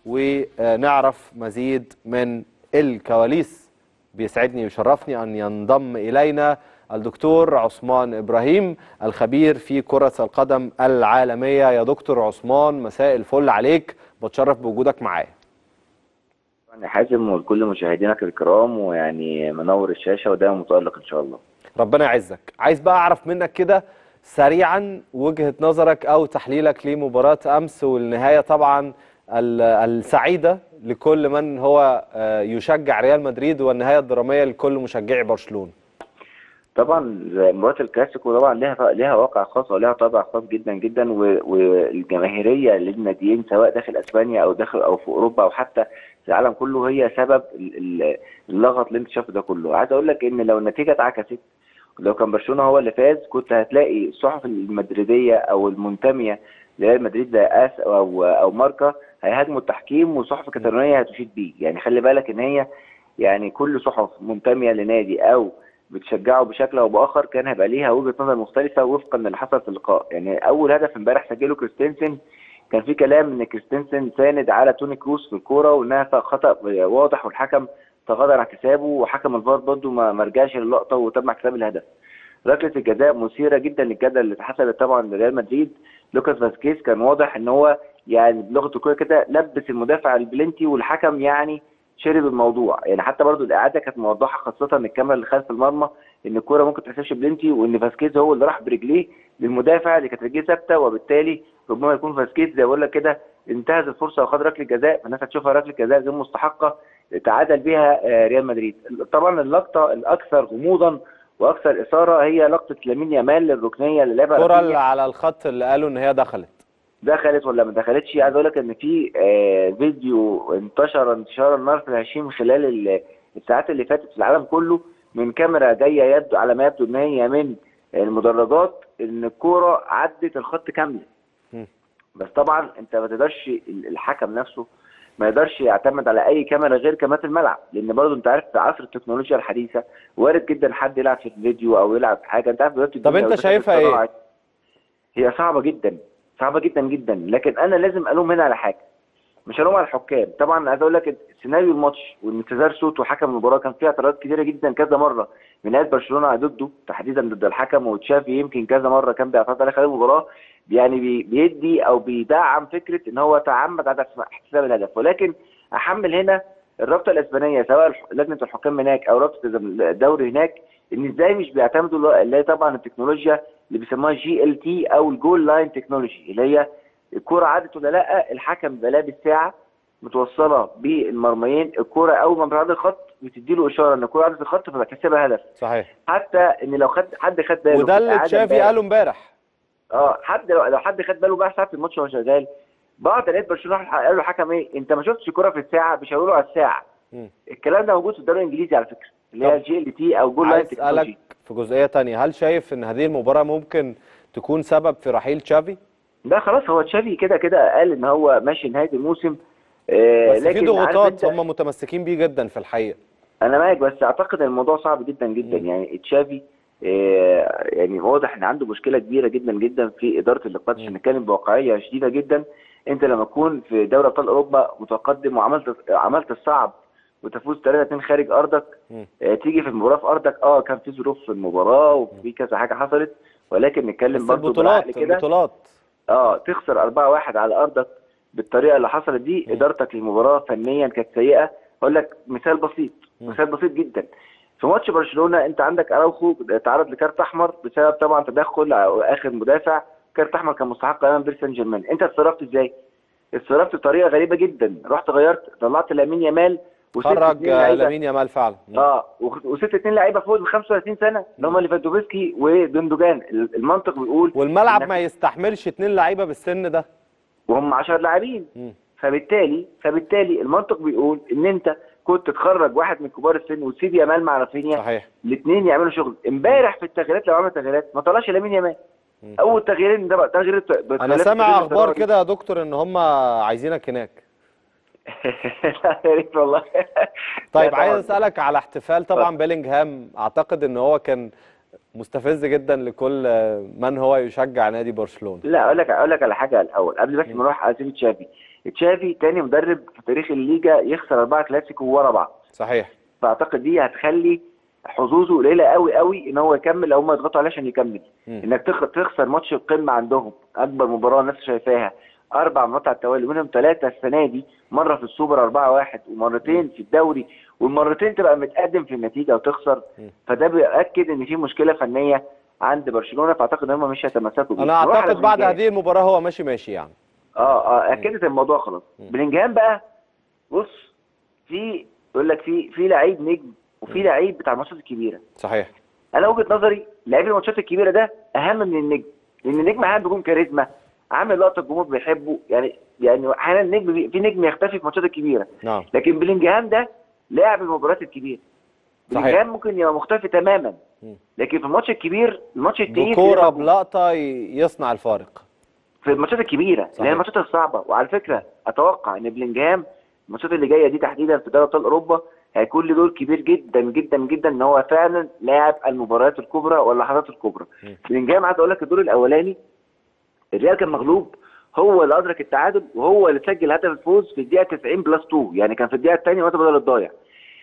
ونعرف مزيد من الكواليس بيسعدني ويشرفني أن ينضم إلينا الدكتور عثمان إبراهيم الخبير في كرة القدم العالمية يا دكتور عثمان مساء الفل عليك بتشرف بوجودك معايا يعني حازم ولكل مشاهدينك الكرام ويعني منور الشاشه ودايما متالق ان شاء الله ربنا يعزك عايز بقى اعرف منك كده سريعا وجهه نظرك او تحليلك لمباراه امس والنهايه طبعا السعيده لكل من هو يشجع ريال مدريد والنهايه الدراميه لكل مشجعي برشلونه طبعا مباراه الكلاسيكو طبعا لها لها واقع خاص ولها طابع خاص جدا جدا والجماهيريه للناديين سواء داخل اسبانيا او داخل او في اوروبا او حتى في العالم كله هي سبب اللغط اللي انت شايفه ده كله عايز اقول لك ان لو النتيجه اتعكست لو كان برشلونه هو اللي فاز كنت هتلاقي الصحف المدريديه او المنتميه ريال مدريد زي اس او او ماركا هيهاجموا التحكيم والصحف الكتالونيه هتشيد بيه يعني خلي بالك ان هي يعني كل صحف منتميه لنادي او بتشجعه بشكل او باخر كان هيبقى ليها وجهه نظر مختلفه وفقا للي حصل في اللقاء يعني اول هدف امبارح سجله كريستنسن كان في كلام ان كريستنسن ساند على توني كروس في الكوره وانها خطا واضح والحكم تغاضى عن احتسابه وحكم الفار برضه ما ما رجعش للقطه وتم احتساب الهدف ركله الجزاء مثيره جدا للجدل اللي اتحسبت طبعا لريال مدريد لوكاس فاسكيز كان واضح ان هو يعني بلغه الكوره كده لبس المدافع البلنتي والحكم يعني شرب الموضوع يعني حتى برضو الاعاده كانت موضحه خاصه الكاميرا اللي خلف المرمى ان الكوره ممكن تحسبش بلنتي وان فاسكيز هو اللي راح برجليه للمدافع اللي كانت رجليه ثابته وبالتالي ربما يكون فاسكيز زي ما بقول لك كده انتهز الفرصه وخد ركله جزاء فالناس هتشوفها ركله جزاء غير مستحقه تعادل بها آه، ريال مدريد طبعا اللقطه الاكثر غموضا واكثر اثاره هي لقطه لامين يامال للركنيه اللي لعبها الكره رافينيا. اللي على الخط اللي قالوا ان هي دخلت دخلت ولا ما دخلتش عايز اقول لك ان في آه، فيديو انتشر انتشار النار في الهشيم خلال ال- الساعات اللي فاتت في العالم كله من كاميرا جايه يبدو على ما يبدو ان هي من المدرجات ان الكوره عدت الخط كامله مم. بس طبعا انت ما تقدرش ال- الحكم نفسه ما يقدرش يعتمد على اي كاميرا غير كاميرات الملعب لان برضه انت عارف في عصر التكنولوجيا الحديثه وارد جدا حد يلعب في الفيديو او يلعب في حاجه انت عارف دلوقتي طب الدنيا انت ودخلت شايفها ايه؟ الصناعة. هي صعبه جدا صعبه جدا جدا لكن انا لازم الوم هنا على حاجه مش هلوم على الحكام طبعا عايز اقول لك سيناريو الماتش وانتظار صوت وحكم المباراه كان فيه اعتراضات كتيره جدا كذا مره من نادي برشلونه ضده تحديدا ضد الحكم وتشافي يمكن كذا مره كان بيعترض عليه خلال المباراه يعني بي- بيدي او بيدعم فكره ان هو تعمد عدم احتساب الهدف ولكن احمل هنا الرابطه الاسبانيه سواء الح- لجنه الحكام هناك او رابطه الدوري هناك ان ازاي مش بيعتمدوا اللي هي طبعا التكنولوجيا اللي بيسموها جي ال تي او الجول لاين تكنولوجي اللي هي الكرة عدت ولا لا الحكم بيبقى لابس ساعة متوصلة بالمرميين الكرة أول ما بتعدي الخط بتدي له إشارة إن الكرة عدت الخط فبتحسبها هدف صحيح حتى إن لو خد حد خد باله وده في اللي الإعادة تشافي امبارح- قاله امبارح اه حد لو, لو حد خد باله بقى ساعة الماتش وهو شغال بعض لقيت برشلونة قال له الحكم ايه انت ما شفتش الكرة في الساعة بيشاوروا له على الساعة مم. الكلام ده موجود في الدوري الانجليزي على فكرة اللي هي طب جي ال تي او جول لاين عايز تكنولوجي اسالك في جزئيه تانية هل شايف ان هذه المباراه ممكن تكون سبب في رحيل تشافي ده خلاص هو تشافي كده كده قال ان هو ماشي نهاية الموسم آه بس في لكن عارف ضغوطات انت- هم متمسكين بيه جدا في الحقيقه انا معاك بس اعتقد ان الموضوع صعب جدا جدا مم. يعني تشافي آه، يعني واضح ان عنده مشكله كبيره جدا جدا في اداره اللقاءات عشان مم. نتكلم بواقعيه شديده جدا انت لما تكون في دوري ابطال اوروبا متقدم وعملت عملت الصعب وتفوز 3 2 خارج ارضك مم. آه، تيجي في المباراه في ارضك اه كان في ظروف في المباراه وفي كذا حاجه حصلت ولكن نتكلم بس برضه البطولات بالعقل كده البطولات اه تخسر 4-1 على ارضك بالطريقه اللي حصلت دي مم. ادارتك للمباراه فنيا كانت سيئه اقول لك مثال بسيط مم. مثال بسيط جدا في ماتش برشلونه انت عندك اراوخو تعرض لكارت احمر بسبب طبعا تدخل اخر مدافع كارت احمر كان مستحق امام بير سان جيرمان انت اتصرفت ازاي؟ اتصرفت بطريقه غريبه جدا رحت غيرت طلعت لامين يامال وست خرج اتنين لعيبة. لامين يامال فعلا مم. اه وخ- وست اتنين لعيبه فوق ال 35 سنه اللي هم ليفاندوفسكي وجندوجان المنطق بيقول والملعب إنك- ما يستحملش اتنين لعيبه بالسن ده وهم 10 لاعبين مم. فبالتالي فبالتالي المنطق بيقول ان انت كنت تخرج واحد من كبار السن وتسيب يامال مع رافينيا صحيح الاثنين يعملوا شغل امبارح في التغييرات لو عمل تغييرات ما طلعش لامين يامال مم. اول تغييرين ده بقى تغيير الت- انا بخلاف سامع التغيير اخبار التدرجي. كده يا دكتور ان هم عايزينك هناك لا يا ريت والله طيب لا عايز طبعاً. اسالك على احتفال طبعا بيلينغهام اعتقد ان هو كان مستفز جدا لكل من هو يشجع نادي برشلونه لا اقول لك اقول لك على حاجه الاول قبل بس ما نروح على سيره تشافي تشافي تاني مدرب في تاريخ الليجا يخسر اربعه كلاسيكو ورا بعض صحيح فاعتقد دي هتخلي حظوظه قليله قوي قوي ان هو يكمل لو هم يضغطوا عليه عشان يكمل مم. انك تخ- تخسر ماتش القمه عندهم اكبر مباراه الناس شايفاها اربع مرات على التوالي منهم ثلاثه السنه دي مره في السوبر 4-1 ومرتين في الدوري والمرتين تبقى متقدم في النتيجه وتخسر مم. فده بيأكد ان في مشكله فنيه عند برشلونه فاعتقد ان هم مش هيتمسكوا بيها انا نروح على اعتقد بعد بلينجهام. هذه المباراه هو ماشي ماشي يعني اه اه اكدت الموضوع خلاص مم. بلينجهام بقى بص في يقول لك في في لعيب نجم وفي لعيب بتاع الماتشات الكبيره صحيح انا وجهه نظري لعيب الماتشات الكبيره ده اهم من النجم لان النجم احيانا بيكون كاريزما عامل لقطه الجمهور بيحبه يعني يعني احيانا النجم بي- في نجم يختفي في الماتشات الكبيره نعم لكن بلينجهام ده لاعب المباريات الكبيره صحيح. بلينجهام ممكن يبقى مختفي تماما مم. لكن في الماتش الكبير الماتش التقيل بكوره بيبقى- بلقطه ي- يصنع الفارق في الماتشات الكبيره اللي صحيح. هي الماتشات الصعبه وعلى فكره اتوقع ان بلينجهام الماتشات اللي جايه دي تحديدا في دوري ابطال اوروبا هيكون له دور كبير جدا جدا جدا ان هو فعلا لاعب المباريات الكبرى واللحظات الكبرى مم. بلينجهام عايز اقول لك الدور الاولاني الريال كان مغلوب هو اللي ادرك التعادل وهو اللي سجل هدف الفوز في الدقيقه 90 بلس 2 يعني كان في الدقيقه الثانيه وقت بدل الضايع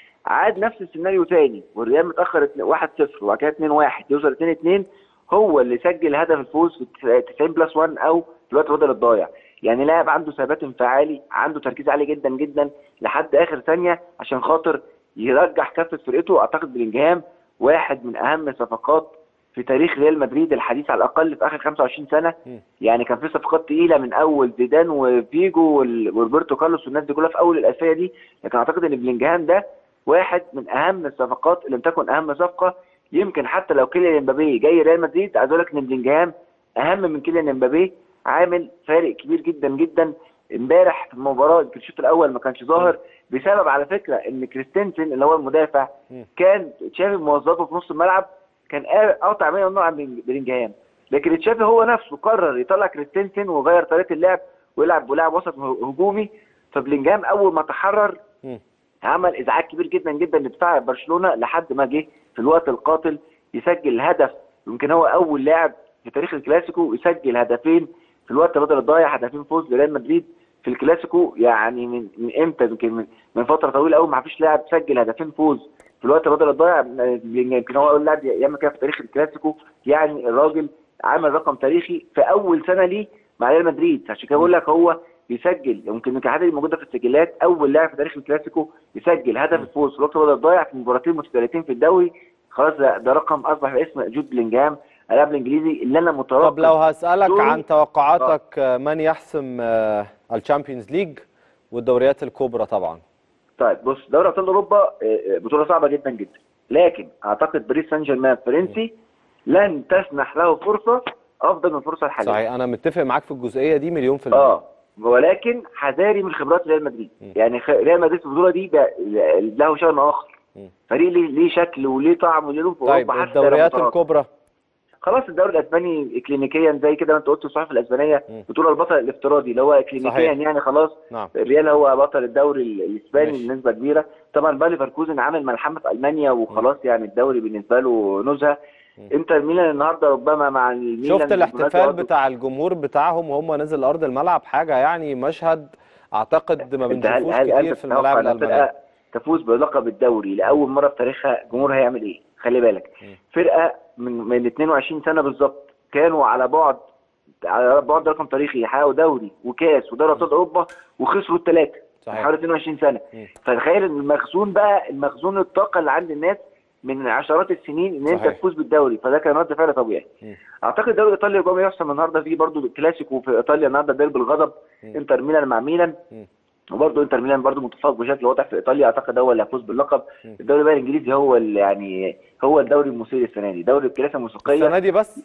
عاد نفس السيناريو تاني والريال متاخر 1-0 وبعد كده 2-1 يوصل 2-2 هو اللي سجل هدف الفوز في 90 بلس 1 او في الوقت بدل الضايع يعني لاعب عنده ثبات انفعالي عنده تركيز عالي جدا جدا لحد اخر ثانيه عشان خاطر يرجح كفه فرقته اعتقد بلينجهام واحد من اهم الصفقات في تاريخ ريال مدريد الحديث على الاقل في اخر 25 سنه مم. يعني كان في صفقات تقيله من اول زيدان وفيجو وال- وروبرتو كارلوس والناس دي كلها في اول الالفيه دي لكن اعتقد ان بلينجهام ده واحد من اهم الصفقات اللي لم تكن اهم صفقه يمكن حتى لو كيليان امبابي جاي ريال مدريد عايز اقول لك ان بلينجهام اهم من كيليان امبابي عامل فارق كبير جدا جدا امبارح في المباراه يمكن الشوط الاول ما كانش ظاهر بسبب على فكره ان كريستنسن اللي هو المدافع مم. كان تشافي موظفه في نص الملعب كان قاطع 100 نوع عن بلينجهام لكن تشافي هو نفسه قرر يطلع كريستنسن وغير طريقه اللعب ويلعب بلاعب وسط هجومي فبلينجهام اول ما تحرر مم. عمل ازعاج كبير جدا جدا لدفاع برشلونه لحد ما جه في الوقت القاتل يسجل هدف يمكن هو اول لاعب في تاريخ الكلاسيكو يسجل هدفين في الوقت بدل الضايع هدفين فوز لريال مدريد في الكلاسيكو يعني من من امتى يمكن من, من فتره طويله قوي ما فيش لاعب سجل هدفين فوز في الوقت بدل الضايع يمكن هو اول لاعب يعمل كده في تاريخ الكلاسيكو يعني الراجل عمل رقم تاريخي في اول سنه ليه مع ريال مدريد عشان كده بقول لك هو بيسجل يمكن الحاجه دي موجوده في السجلات اول لاعب في تاريخ الكلاسيكو يسجل هدف الفوز في الوقت بدل الضايع في مباراتين متتاليتين في الدوري خلاص ده, ده رقم اصبح باسم جود بلينجهام اللاعب الانجليزي اللي انا متوقع طب لو هسألك دوري- عن توقعاتك آه، من يحسم آه، الشامبيونز ليج والدوريات الكبرى طبعا طيب بص دوري ابطال اوروبا آه، آه، بطوله صعبه جدا جدا لكن اعتقد باريس سان جيرمان الفرنسي لن تسنح له فرصه افضل من الفرصه الحاليه صحيح انا متفق معاك في الجزئيه دي مليون في المية اه ولكن حذاري من خبرات ريال مدريد م. يعني خ- ريال مدريد في البطوله دي بقى له شأن اخر م. فريق ليه ليه شكل وليه طعم وليه لون في طيب اوروبا حتى لو الدوريات متواضع. الكبرى خلاص الدوري الاسباني كلينيكيا زي كده ما انت قلت الصحف الاسبانيه م. بطوله البطل الافتراضي اللي هو كلينيكيا صحيح. يعني خلاص نعم الريال هو بطل الدوري ال- الاسباني ماشي. بنسبه كبيره طبعا بقى ليفركوزن عامل ملحمه في المانيا وخلاص يعني الدوري بالنسبه له نزهه م. انتر ميلان النهارده ربما مع الميلان شفت الاحتفال بالمناسبة بتاع الجمهور بتاعهم وهم نزل ارض الملعب حاجه يعني مشهد اعتقد ما انت هل بنشوفوش هل كتير انت في الملاعب تتوقع ان الالمانيه فرقه تفوز بلقب الدوري لاول مره في تاريخها الجمهور هيعمل ايه؟ خلي بالك م. فرقه من من 22 سنه بالظبط كانوا على بعد على بعد رقم تاريخي يحققوا دوري وكاس ودوري ابطال اوروبا وخسروا الثلاثه صحيح. حوالي 22 سنه م. فتخيل ان المخزون بقى المخزون الطاقه اللي عند الناس من عشرات السنين ان انت صحيح. تفوز بالدوري فده كان رد فعل طبيعي م. اعتقد دوري ايطاليا ربما يحسم النهارده في برضه كلاسيكو في ايطاليا النهارده ديربي الغضب م. انتر ميلان مع ميلان م. وبرضه انتر ميلان برضه متفوق بشكل واضح في ايطاليا اعتقد هو اللي هيفوز باللقب م. الدوري بقى الانجليزي هو اللي يعني هو الدوري المثير السنه دي دوري الكلاسه الموسيقيه السنه دي بس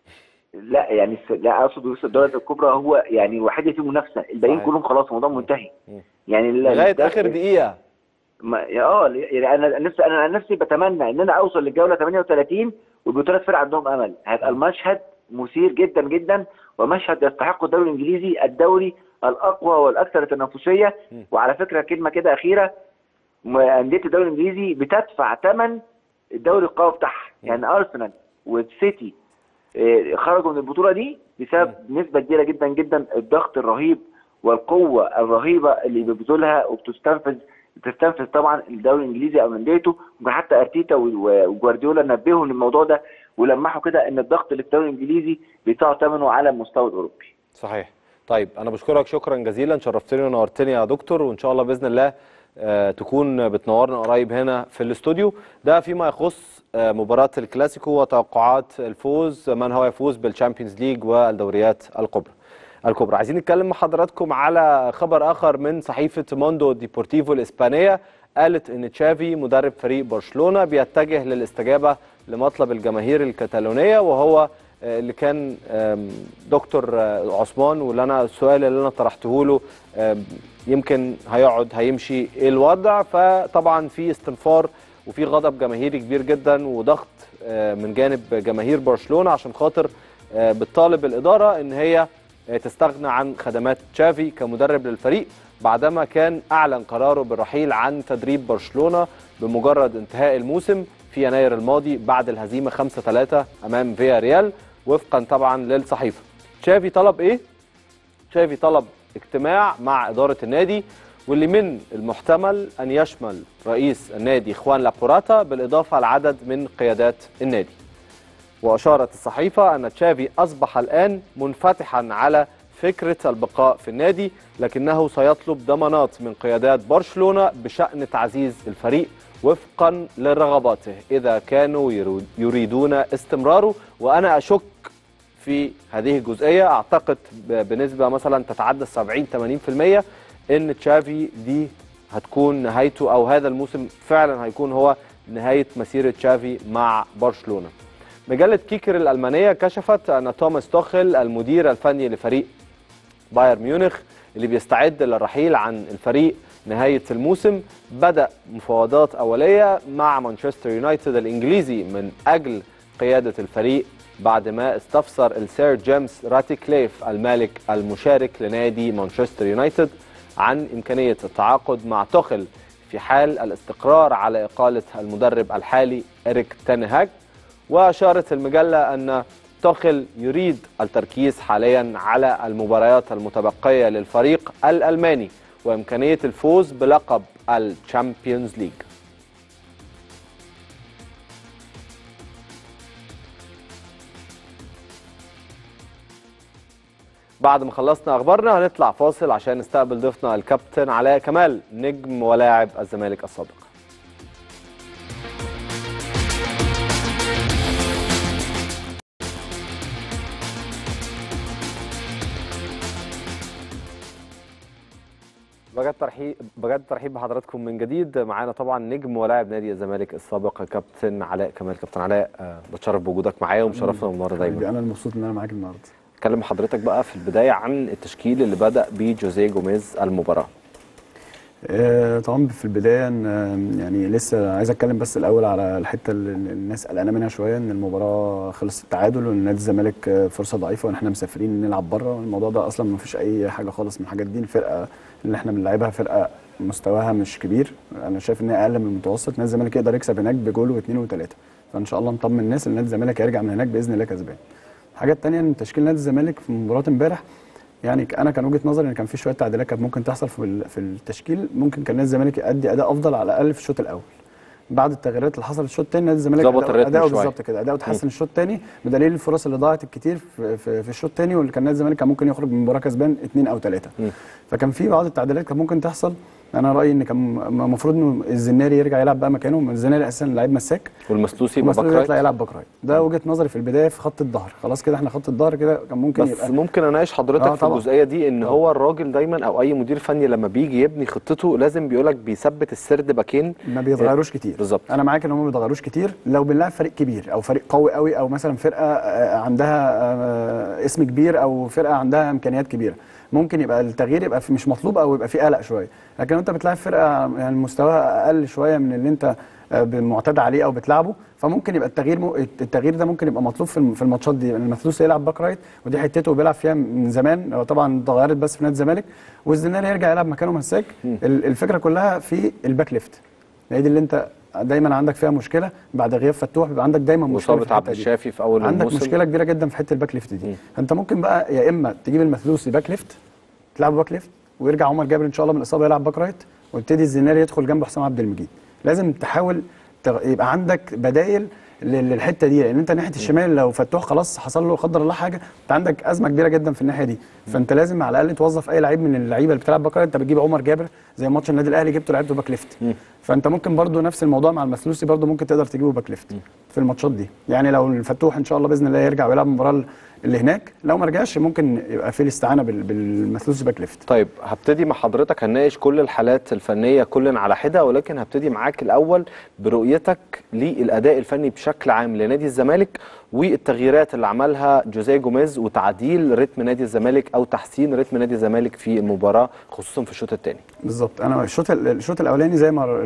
لا يعني الس- لا اقصد بس الدوري الكبرى هو يعني الوحيد اللي فيه منافسه الباقيين صحيح. كلهم خلاص الموضوع منتهي م. يعني ال- لغايه الدوري- اخر دقيقه ما اه يعني انا نفسي انا عن نفسي بتمنى ان انا اوصل للجوله 38 ويبقوا ثلاث فرق عندهم امل هيبقى المشهد مثير جدا جدا ومشهد يستحق الدوري الانجليزي الدوري الاقوى والاكثر تنافسيه م. وعلى فكره كلمه كده اخيره م- انديه الدوري الانجليزي بتدفع ثمن الدوري القوي بتاعها م. يعني ارسنال والسيتي آه، خرجوا من البطوله دي بسبب نسبه كبيره جدا جدا الضغط الرهيب والقوه الرهيبه اللي بيبذلها وبتستنفذ بتستنفذ طبعا الدوري الانجليزي او انديته وحتى ارتيتا و- وجوارديولا نبهوا للموضوع ده ولمحوا كده ان الضغط اللي في الدوري الانجليزي بيدفعوا ثمنه على المستوى الاوروبي صحيح طيب انا بشكرك شكرا جزيلا شرفتني ونورتني يا دكتور وان شاء الله باذن الله آه، تكون بتنورنا قريب هنا في الاستوديو ده فيما يخص آه، مباراة الكلاسيكو وتوقعات الفوز من هو يفوز بالشامبيونز ليج والدوريات الكبرى الكبرى عايزين نتكلم مع حضراتكم على خبر اخر من صحيفة موندو ديبورتيفو الاسبانية قالت ان تشافي مدرب فريق برشلونة بيتجه للاستجابة لمطلب الجماهير الكتالونية وهو آه، اللي كان آم، دكتور آه، عثمان واللي انا السؤال اللي انا طرحته له آم، يمكن هيقعد هيمشي ايه الوضع فطبعا في استنفار وفي غضب جماهيري كبير جدا وضغط آه، من جانب جماهير برشلونة عشان خاطر آه، بتطالب الإدارة ان هي آه، تستغنى عن خدمات تشافي كمدرب للفريق بعدما كان اعلن قراره بالرحيل عن تدريب برشلونه بمجرد انتهاء الموسم في يناير الماضي بعد الهزيمه 5-3 امام فيا ريال وفقا طبعا للصحيفه. تشافي طلب ايه؟ تشافي طلب اجتماع مع اداره النادي واللي من المحتمل ان يشمل رئيس النادي خوان لابوراتا بالاضافه لعدد من قيادات النادي. واشارت الصحيفه ان تشافي اصبح الان منفتحا على فكره البقاء في النادي لكنه سيطلب ضمانات من قيادات برشلونه بشان تعزيز الفريق وفقا لرغباته اذا كانوا يرو- يريدون استمراره وانا اشك في هذه الجزئيه اعتقد ب- بنسبه مثلا تتعدى 70 80% ان تشافي دي هتكون نهايته او هذا الموسم فعلا هيكون هو نهايه مسيره تشافي مع برشلونه. مجله كيكر الالمانيه كشفت ان توماس توخل المدير الفني لفريق بايرن ميونخ اللي بيستعد للرحيل عن الفريق نهاية الموسم بدأ مفاوضات أولية مع مانشستر يونايتد الإنجليزي من أجل قيادة الفريق بعد ما استفسر السير جيمس راتيكليف المالك المشارك لنادي مانشستر يونايتد عن إمكانية التعاقد مع توخل في حال الاستقرار على إقالة المدرب الحالي إريك تنهاج وأشارت المجلة أن توخل يريد التركيز حاليا على المباريات المتبقية للفريق الألماني وإمكانية الفوز بلقب الشامبيونز ليج بعد ما خلصنا اخبارنا هنطلع فاصل عشان نستقبل ضيفنا الكابتن علاء كمال نجم ولاعب الزمالك السابق بجد ترحيب بجد ترحيب بحضراتكم من جديد معانا طبعا نجم ولاعب نادي الزمالك السابق كابتن علاء كمال كابتن علاء آه، بتشرف بوجودك معايا ومشرفنا ومنورنا حبيبي، دايما انا المبسوط ان انا معاك النهارده اتكلم حضرتك بقى في البدايه عن التشكيل اللي بدا بيه جوزيه جوميز المباراه آه، طبعا في البدايه إن، آه، يعني لسه عايز اتكلم بس الاول على الحته اللي الناس قلقانه منها شويه ان المباراه خلصت التعادل وان نادي الزمالك آه، فرصه ضعيفه وان احنا مسافرين نلعب بره الموضوع ده اصلا ما فيش اي حاجه خالص من الحاجات دي الفرقه اللي احنا بنلعبها فرقه مستواها مش كبير انا شايف ان هي اقل من المتوسط نادي الزمالك يقدر يكسب هناك بجول واثنين وثلاثه فان شاء الله نطمن الناس ان نادي الزمالك هيرجع من هناك باذن الله كسبان الحاجه الثانيه ان تشكيل نادي الزمالك في مباراه امبارح يعني انا كان وجهه نظري ان كان في شويه تعديلات كانت ممكن تحصل في ال- في التشكيل ممكن كان نادي الزمالك يؤدي اداء افضل على الاقل في الشوط الاول بعد التغييرات اللي حصلت الشوط الثاني نادي الزمالك ظبط أداؤه- الريتم اداؤه شوية. بالظبط كده اداؤه اتحسن الشوط الثاني بدليل الفرص اللي ضاعت الكتير في, في, في الشوط الثاني واللي كان نادي الزمالك كان ممكن يخرج من المباراه كسبان اثنين او ثلاثه مم. فكان في بعض التعديلات كان ممكن تحصل انا رايي ان كان المفروض انه الزناري يرجع يلعب بقى مكانه الزناري اساسا لعيب مساك والمسلوسي يبقى المفروض باك يطلع رايت يلعب باك رايت ده وجهه نظري في البدايه في خط الظهر خلاص كده احنا خط الظهر كده كان ممكن بس يبقى ممكن اناقش حضرتك آه في طبعاً. الجزئيه دي ان طبعاً. هو الراجل دايما او اي مدير فني لما بيجي يبني خطته لازم بيقولك بيثبت السرد باكين ما بيتغيروش كتير بالظبط. انا معاك ان هم ما بيتغيروش كتير لو بنلعب فريق كبير او فريق قوي قوي او مثلا فرقه آه، عندها آه، اسم كبير او فرقه عندها امكانيات كبيره ممكن يبقى التغيير يبقى في مش مطلوب او يبقى في قلق شويه لكن انت بتلعب فرقه يعني مستواها اقل شويه من اللي انت آه، معتاد عليه او بتلعبه فممكن يبقى التغيير م... التغيير ده ممكن يبقى مطلوب في الم- في الماتشات دي المثلوث يلعب باك رايت ودي حتته بيلعب فيها من زمان هو طبعا اتغيرت بس في نادي الزمالك والزناري يرجع يلعب مكانه مساك ال- الفكره كلها في الباك ليفت هي دي اللي انت دايما عندك فيها مشكله بعد غياب فتوح بيبقى عندك دايما مشكله في وصابه عبد الحتة دي. الشافي في اول عندك الموسم مشكله كبيره جدا في حته الباك ليفت دي مم. فانت ممكن بقى يا اما تجيب المثلوث باك ليفت تلعبه باك ليفت ويرجع عمر جابر ان شاء الله من الاصابه يلعب باك رايت ويبتدي الزناري يدخل جنب حسام عبد المجيد لازم تحاول تغ- يبقى عندك بدايل لل- للحته دي لان انت ناحيه الشمال لو فتوح خلاص حصل له قدر الله حاجه انت عندك ازمه كبيره جدا في الناحيه دي فانت لازم على الاقل توظف اي لعيب من اللعيبه اللي بتلعب باك رايت انت بتجيب عمر جابر زي ماتش النادي الاهلي جبته لعيبته باك ليفت فانت ممكن برضو نفس الموضوع مع المثلوسي برضو ممكن تقدر تجيبه باك ليفت في الماتشات دي يعني لو الفتوح ان شاء الله باذن الله يرجع ويلعب المباراه اللي هناك لو ما رجعش ممكن يبقى في الاستعانه بال- بالمثلوسي باك ليفت طيب هبتدي مع حضرتك هنناقش كل الحالات الفنيه كل على حده ولكن هبتدي معاك الاول برؤيتك للاداء الفني بشكل عام لنادي الزمالك والتغييرات اللي عملها جوزيه جوميز وتعديل رتم نادي الزمالك او تحسين رتم نادي الزمالك في المباراه خصوصا في الشوط الثاني بالظبط انا الشوط ال- الشوط الاولاني زي ما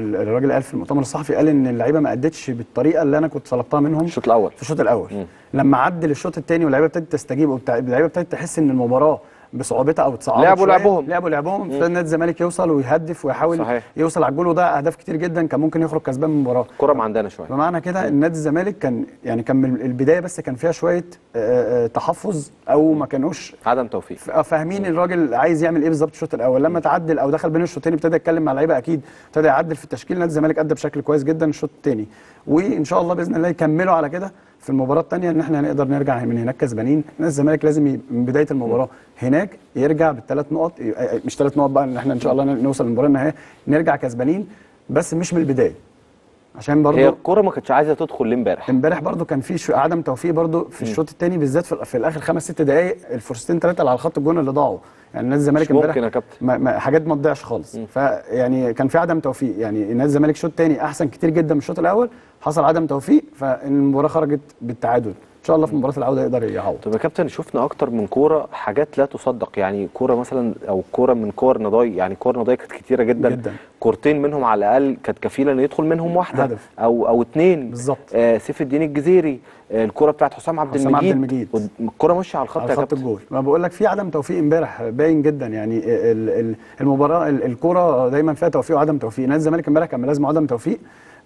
ال- الراجل قال في المؤتمر الصحفي قال ان اللعيبه ما ادتش بالطريقه اللي انا كنت طلبتها منهم الشوط الاول في الشوط الاول لما عدل الشوط الثاني واللعيبه ابتدت تستجيب وبتاع- اللعيبه ابتدت تحس ان المباراه بصعوبتها او تصعبها لعبوا شوية. لعبهم. لعبوا لعبهم ابتدى نادي الزمالك يوصل ويهدف ويحاول صحيح. يوصل على الجول وده اهداف كتير جدا كان ممكن يخرج كسبان من المباراه الكره ما عندنا شويه بمعنى كده ان نادي الزمالك كان يعني كان من البدايه بس كان فيها شويه آه، آه، تحفظ او ما كانوش عدم توفيق ف- فاهمين الراجل عايز يعمل ايه بالظبط الشوط الاول لما تعدل او دخل بين الشوطين ابتدى يتكلم مع اللعيبه اكيد ابتدى يعدل في التشكيل نادي الزمالك ادى بشكل كويس جدا الشوط الثاني وان شاء الله باذن الله يكملوا على كده في المباراه الثانيه ان احنا نقدر نرجع من هناك كسبانين نادي الزمالك لازم ي- من بدايه المباراه هناك يرجع بالثلاث نقط ي- آه، مش ثلاث نقط بقى ان احنا ان شاء الله نوصل للمباراه النهائيه نرجع كسبانين بس مش من البدايه عشان برضه هي الكره ما كانتش عايزه تدخل ليه امبارح امبارح برضو كان في شو عدم توفيق برضو في الشوط الثاني بالذات في, في الاخر خمس ست دقائق الفرصتين ثلاثه اللي على خط الجون اللي ضاعوا يعني نادي الزمالك مش ممكن امبارح يا كابتن. ما ما حاجات ما تضيعش خالص فيعني كان في عدم توفيق يعني نادي الزمالك الشوط الثاني احسن كتير جدا من الشوط الاول حصل عدم توفيق فالمباراه خرجت بالتعادل ان شاء الله في مباراه العوده يقدر يعوض طب يا كابتن شفنا اكتر من كوره حاجات لا تصدق يعني كوره مثلا او كوره من كور نضاي يعني كور نضاي كانت كتيره جدا جدا. كورتين منهم على الاقل كانت كفيله ان يدخل منهم واحده هدف. او او اتنين بالظبط. آه سيف الدين الجزيري آه الكوره بتاعت حسام عبد حسام عبد المجيد المجيد. والد- الكوره ماشيه على الخط على يا خط كابتن الجول ما بقول لك في عدم توفيق امبارح باين جدا يعني ال- ال- المباراه ال- الكوره دايما فيها توفيق وعدم توفيق نادي الزمالك امبارح كان لازم عدم توفيق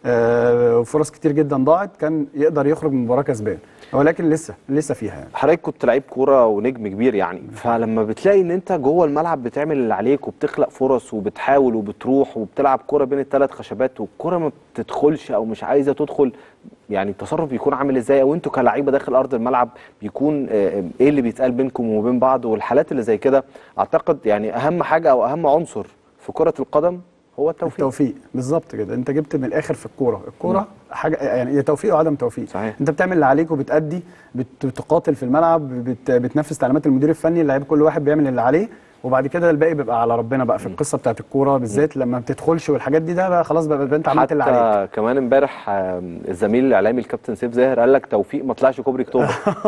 آه، وفرص كتير جدا ضاعت كان يقدر يخرج من المباراه كسبان ولكن لسه لسه فيها يعني حضرتك كنت لعيب كوره ونجم كبير يعني فلما بتلاقي ان انت جوه الملعب بتعمل اللي عليك وبتخلق فرص وبتحاول وبتروح وبتلعب كوره بين الثلاث خشبات والكوره ما بتدخلش او مش عايزه تدخل يعني التصرف بيكون عامل ازاي او انتوا كلاعيبه داخل ارض الملعب بيكون آه، ايه اللي بيتقال بينكم وبين بعض والحالات اللي زي كده اعتقد يعني اهم حاجه او اهم عنصر في كره القدم هو التوفيق التوفيق بالظبط كده انت جبت من الاخر في الكوره الكوره حاجه يعني هي توفيق وعدم توفيق صحيح. انت بتعمل اللي عليك وبتأدي بت- بتقاتل في الملعب بت بتنفذ تعليمات المدير الفني اللعيب كل واحد بيعمل اللي عليه وبعد كده الباقي بيبقى على ربنا بقى في القصه بتاعت الكوره بالذات لما ما بتدخلش والحاجات دي ده بقى خلاص بقى, بقى انت عملت اللي عليك حتى كمان امبارح آه، الزميل الاعلامي الكابتن سيف زاهر قال لك توفيق ما طلعش كوبري اكتوبر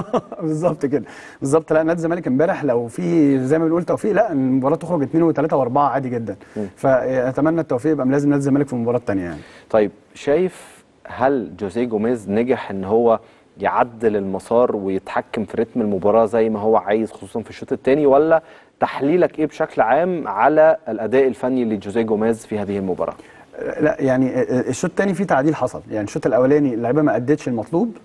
بالظبط كده بالظبط لا نادي الزمالك امبارح لو في زي ما بنقول توفيق لا المباراه تخرج اثنين وثلاثه واربعه عادي جدا فاتمنى التوفيق يبقى لازم نادي الزمالك في المباراه الثانيه يعني طيب شايف هل جوزيه جوميز نجح ان هو يعدل المسار ويتحكم في رتم المباراه زي ما هو عايز خصوصا في الشوط الثاني ولا تحليلك ايه بشكل عام على الاداء الفني لجوزيه جوميز في هذه المباراه لا يعني الشوط الثاني فيه تعديل حصل يعني الشوط الاولاني اللعيبه ما ادتش المطلوب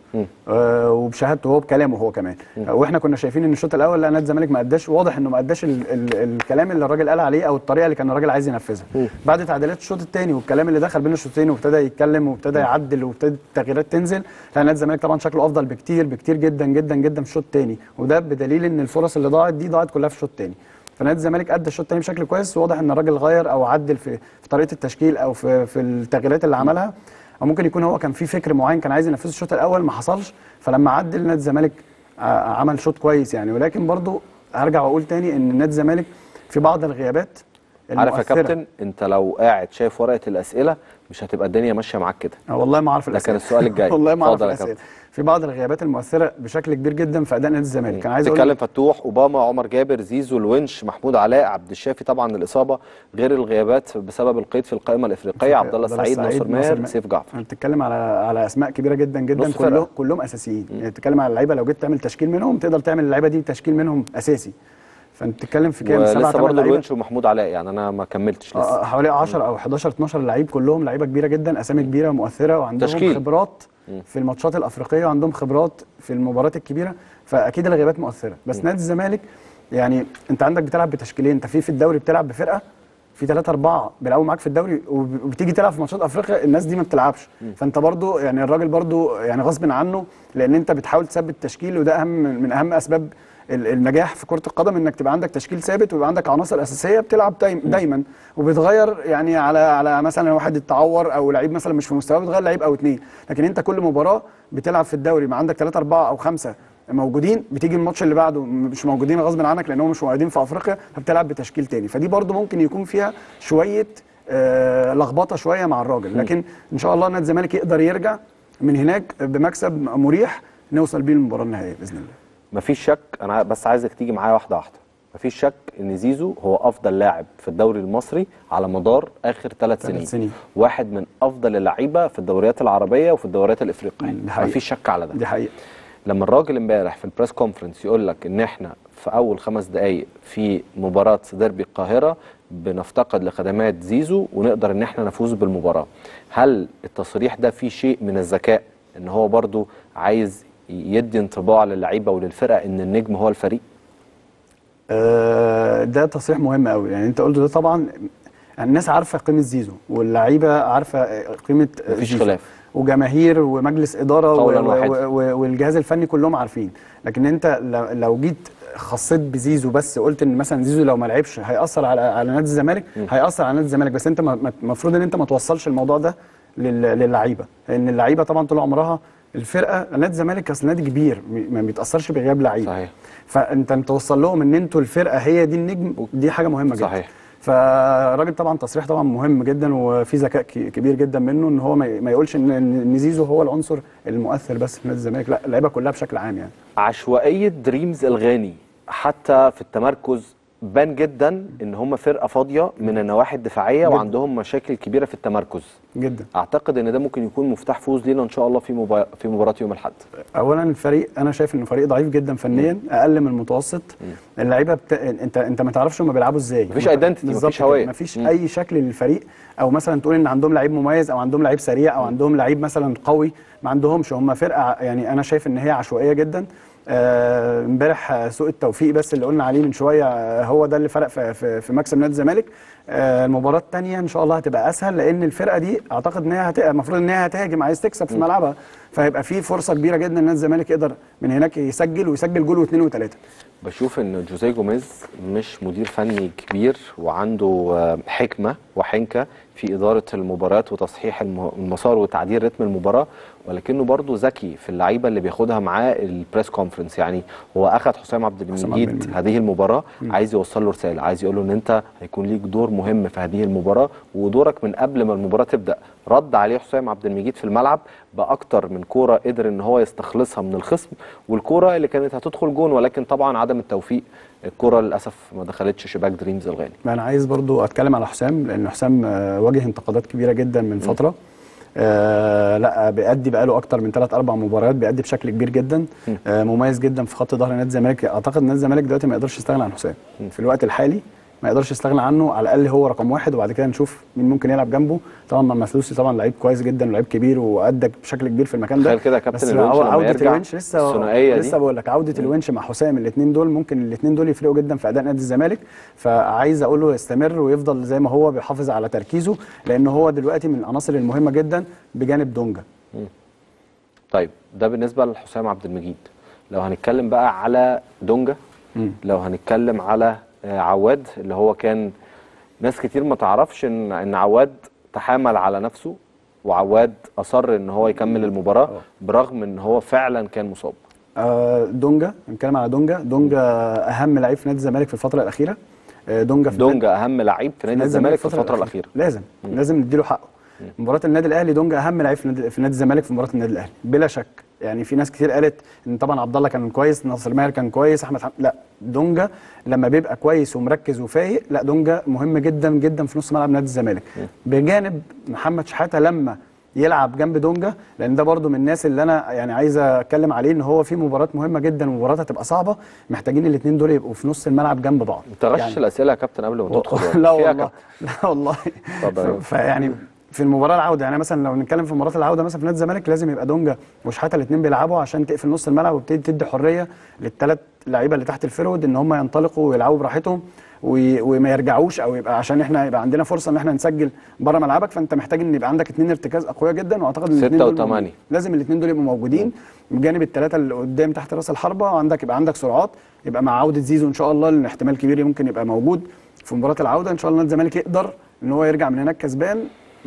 آه وبشهادته هو بكلامه هو كمان آه واحنا كنا شايفين ان الشوط الاول لا نادي الزمالك ما اداش واضح انه ما اداش ال ال الكلام اللي الراجل قال عليه او الطريقه اللي كان الراجل عايز ينفذها بعد تعديلات الشوط الثاني والكلام اللي دخل بين الشوطين وابتدى يتكلم وابتدى يعدل وابتدت التغييرات تنزل لا نادي الزمالك طبعا شكله افضل بكتير بكتير جدا جدا جدا في الشوط الثاني وده بدليل ان الفرص اللي ضاعت دي ضاعت كلها في الشوط الثاني فنادي الزمالك ادى الشوط الثاني بشكل كويس واضح ان الراجل غير او عدل في, في طريقه التشكيل او في في التغييرات اللي عملها او ممكن يكون هو كان في فكر معين كان عايز ينفذه الشوط الاول ما حصلش فلما عدل نادي الزمالك ع- عمل شوط كويس يعني ولكن برضو هرجع واقول تاني ان نادي الزمالك في بعض الغيابات عارف يا المؤثرة. كابتن انت لو قاعد شايف ورقه الاسئله مش هتبقى الدنيا ماشيه معاك كده آه والله ما اعرف ده الاسئله كان السؤال الجاي. والله ما اعرف اتفضل يا الاسئله كابتن. في بعض الغيابات المؤثره بشكل كبير جدا في اداء نادي الزمالك كان عايز اقول تتكلم فتوح اوباما عمر جابر زيزو الونش محمود علاء عبد الشافي طبعا الاصابه غير الغيابات بسبب القيد في القائمه الافريقيه عبد الله السعيد ناصر ماهر سيف جعفر بتتكلم على على اسماء كبيره جدا جدا نص فرقة. كلهم كلهم اساسيين يعني بتتكلم على اللعيبه لو جيت تعمل تشكيل منهم تقدر تعمل اللعيبه دي تشكيل منهم اساسي فانت بتتكلم في كام سبعه ولسه ثمان برضه لعيبه الونش ومحمود علاء يعني انا ما كملتش لسه آه، حوالي 10 او 11 12 لعيب كلهم لعيبه كبيره جدا اسامي كبيره ومؤثره وعندهم تشكيل. خبرات في الماتشات الافريقيه وعندهم خبرات في المباريات الكبيره فاكيد الغيابات مؤثره بس نادي الزمالك يعني انت عندك بتلعب بتشكيلين انت في في الدوري بتلعب بفرقه في ثلاثة أربعة بيلعبوا معاك في الدوري وب- وبتيجي تلعب في ماتشات أفريقيا الناس دي ما بتلعبش فأنت برضو يعني الراجل برضو يعني غصب عنه لأن أنت بتحاول تثبت تشكيل وده أهم من أهم أسباب ال- النجاح في كرة القدم إنك تبقى عندك تشكيل ثابت ويبقى عندك عناصر أساسية بتلعب دايم دايما وبتغير يعني على على مثلا واحد اتعور أو لعيب مثلا مش في مستواه بتغير لعيب أو اتنين لكن أنت كل مباراة بتلعب في الدوري ما عندك ثلاثة أربعة أو خمسة موجودين بتيجي الماتش اللي بعده مش موجودين غصب عنك لانهم مش موجودين في افريقيا فبتلعب بتشكيل تاني فدي برضو ممكن يكون فيها شويه آه لخبطه شويه مع الراجل لكن ان شاء الله نادي الزمالك يقدر يرجع من هناك بمكسب مريح نوصل بيه للمباراه النهائيه باذن الله مفيش شك انا بس عايزك تيجي معايا واحده واحده مفيش شك ان زيزو هو افضل لاعب في الدوري المصري على مدار اخر ثلاث ثلاث سنين. سنين. واحد من افضل اللعيبه في الدوريات العربيه وفي الدوريات الافريقيه دي حقيقة. مفيش شك على ده دي حقيقه لما الراجل امبارح في البريس كونفرنس يقول لك ان احنا في اول خمس دقائق في مباراه ديربي القاهره بنفتقد لخدمات زيزو ونقدر ان احنا نفوز بالمباراه هل التصريح ده فيه شيء من الذكاء ان هو برضو عايز يدي انطباع للعيبه وللفرقه ان النجم هو الفريق آه، ده تصريح مهم قوي يعني انت قلت ده طبعا الناس عارفه قيمه زيزو واللعيبه عارفه قيمه مفيش زيزو. خلاف. وجماهير ومجلس اداره و- قولاً و- واحداً. و- والجهاز الفني كلهم عارفين لكن انت لو- لو جيت خصيت بزيزو بس قلت ان مثلا زيزو لو ما لعبش هياثر على على نادي الزمالك هياثر على نادي الزمالك بس انت المفروض ان انت ما توصلش الموضوع ده لل- للعيبه لان اللعيبه طبعا طول عمرها الفرقه نادي الزمالك اصل نادي كبير ما بيتاثرش بغياب لعيب صحيح. فانت متوصل لهم ان انتوا الفرقه هي دي النجم دي حاجه مهمه جدا صحيح. فالراجل طبعا تصريح طبعا مهم جدا وفي ذكاء ك- كبير جدا منه ان هو ما ما يقولش ان ان زيزو هو العنصر المؤثر بس في نادي الزمالك لا اللعيبه كلها بشكل عام يعني عشوائيه دريمز الغاني حتى في التمركز بان جدا ان هم فرقه فاضيه من النواحي الدفاعيه جداً. وعندهم مشاكل كبيره في التمركز جدا اعتقد ان ده ممكن يكون مفتاح فوز لينا ان شاء الله في مبا... في مباراه يوم الاحد اولا الفريق انا شايف انه فريق ضعيف جدا فنيا اقل من المتوسط اللعيبه بت... انت انت ما تعرفش هم بيلعبوا ازاي مفيش ما- identity، بالظبط مفيش كده. هوية. مفيش مم. اي شكل للفريق او مثلا تقول ان عندهم لعيب مميز او عندهم لعيب سريع او عندهم لعيب مثلا قوي ما عندهمش هم فرقه ع- يعني انا شايف ان هي عشوائيه جدا آه، امبارح آه، سوء التوفيق بس اللي قلنا عليه من شويه آه، هو ده اللي فرق في, في, في مكسب نادي الزمالك آه، المباراه الثانيه ان شاء الله هتبقى اسهل لان الفرقه دي اعتقد ان هي هت... المفروض ان هي هتهاجم عايز تكسب في ملعبها فهيبقى في فرصه كبيره جدا ان نادي الزمالك يقدر من هناك يسجل ويسجل جول واثنين وثلاثه بشوف ان جوزيه جوميز مش مدير فني كبير وعنده آه، حكمه وحنكه في اداره المباريات وتصحيح الم- المسار وتعديل رتم المباراه ولكنه برضه ذكي في اللعيبه اللي بياخدها معاه البريس كونفرنس يعني هو اخذ حسام عبد حسام عبد المجيد المجيد. هذه المباراه عايز يوصل له رساله عايز يقول له ان انت هيكون ليك دور مهم في هذه المباراه ودورك من قبل ما المباراه تبدا رد عليه حسام عبد المجيد في الملعب باكتر من كوره قدر ان هو يستخلصها من الخصم والكوره اللي كانت هتدخل جون ولكن طبعا عدم التوفيق الكوره للاسف ما دخلتش شباك دريمز الغالي ما انا عايز برضو اتكلم على حسام لان حسام آه، واجه انتقادات كبيره جدا من فتره آه لا بيأدي بقاله اكتر من ثلاث اربع مباريات بيأدي بشكل كبير جدا آه مميز جدا في خط ظهر نادي الزمالك اعتقد نادي الزمالك دلوقتي ما يقدرش يستغنى عن حسام في الوقت الحالي ما يقدرش يستغنى عنه على الاقل هو رقم واحد وبعد كده نشوف مين ممكن يلعب جنبه طبعا ممثلوسي طبعا لعيب كويس جدا ولعيب كبير وادى بشكل كبير في المكان ده تخيل كده يا كابتن بس الونش عو- لما عوده يرجع الونش لسه الثنائية دي. لسه بقول لك عوده الونش مع حسام الاثنين دول ممكن الاثنين دول يفرقوا جدا في اداء نادي الزمالك فعايز اقول له يستمر ويفضل زي ما هو بيحافظ على تركيزه لان هو دلوقتي من العناصر المهمه جدا بجانب دونجا طيب ده بالنسبه لحسام عبد المجيد لو هنتكلم بقى على دونجا مم. لو هنتكلم على آه، عواد اللي هو كان ناس كتير ما تعرفش ان ان عواد تحامل على نفسه وعواد اصر ان هو يكمل المباراه برغم ان هو فعلا كان مصاب آه دونجا نتكلم على دونجا دونجا اهم لعيب في نادي الزمالك في الفتره الاخيره آه دونجا في دونجا اهم لعيب في نادي الزمالك في الفتره الاخيره لازم لازم نديله حقه مباراه النادي الاهلي دونجا اهم لعيب في نادي, في نادي الزمالك في مباراه النادي الاهلي بلا شك يعني في ناس كتير قالت ان طبعا عبد الله كان كويس ناصر ماهر كان كويس احمد حم... لا دونجا لما بيبقى كويس ومركز وفايق لا دونجا مهم جدا جدا في نص ملعب نادي الزمالك بجانب محمد شحاته لما يلعب جنب دونجا لان ده برضو من الناس اللي انا يعني عايز اتكلم عليه ان هو في مباراه مهمه جدا ومباراه هتبقى صعبه محتاجين الاثنين دول يبقوا في نص الملعب جنب بعض انت غشش الاسئله يا كابتن قبل ما تدخل لا فيها والله كابتن. لا والله اتفضل يا ف- فيعني في المباراه العوده يعني مثلا لو نتكلم في مباراه العوده مثلا في نادي الزمالك لازم يبقى دونجا وشحاته الاثنين بيلعبوا عشان تقفل نص الملعب وبتدي تدي حريه للثلاث لعيبه اللي تحت الفيرود ان هم ينطلقوا ويلعبوا براحتهم وي- وما يرجعوش او يبقى عشان احنا يبقى عندنا فرصه ان احنا نسجل بره ملعبك فانت محتاج ان يبقى عندك اثنين ارتكاز اقوياء جدا واعتقد ان ستة الاثنين دول وثمانية. موجودين. لازم الاثنين دول يبقوا موجودين بجانب الثلاثه اللي قدام تحت راس الحربه وعندك يبقى عندك سرعات يبقى مع عوده زيزو ان شاء الله لان احتمال كبير ممكن يبقى موجود في مباراه العوده ان شاء الله نادي الزمالك يقدر ان هو يرجع من هناك كسبان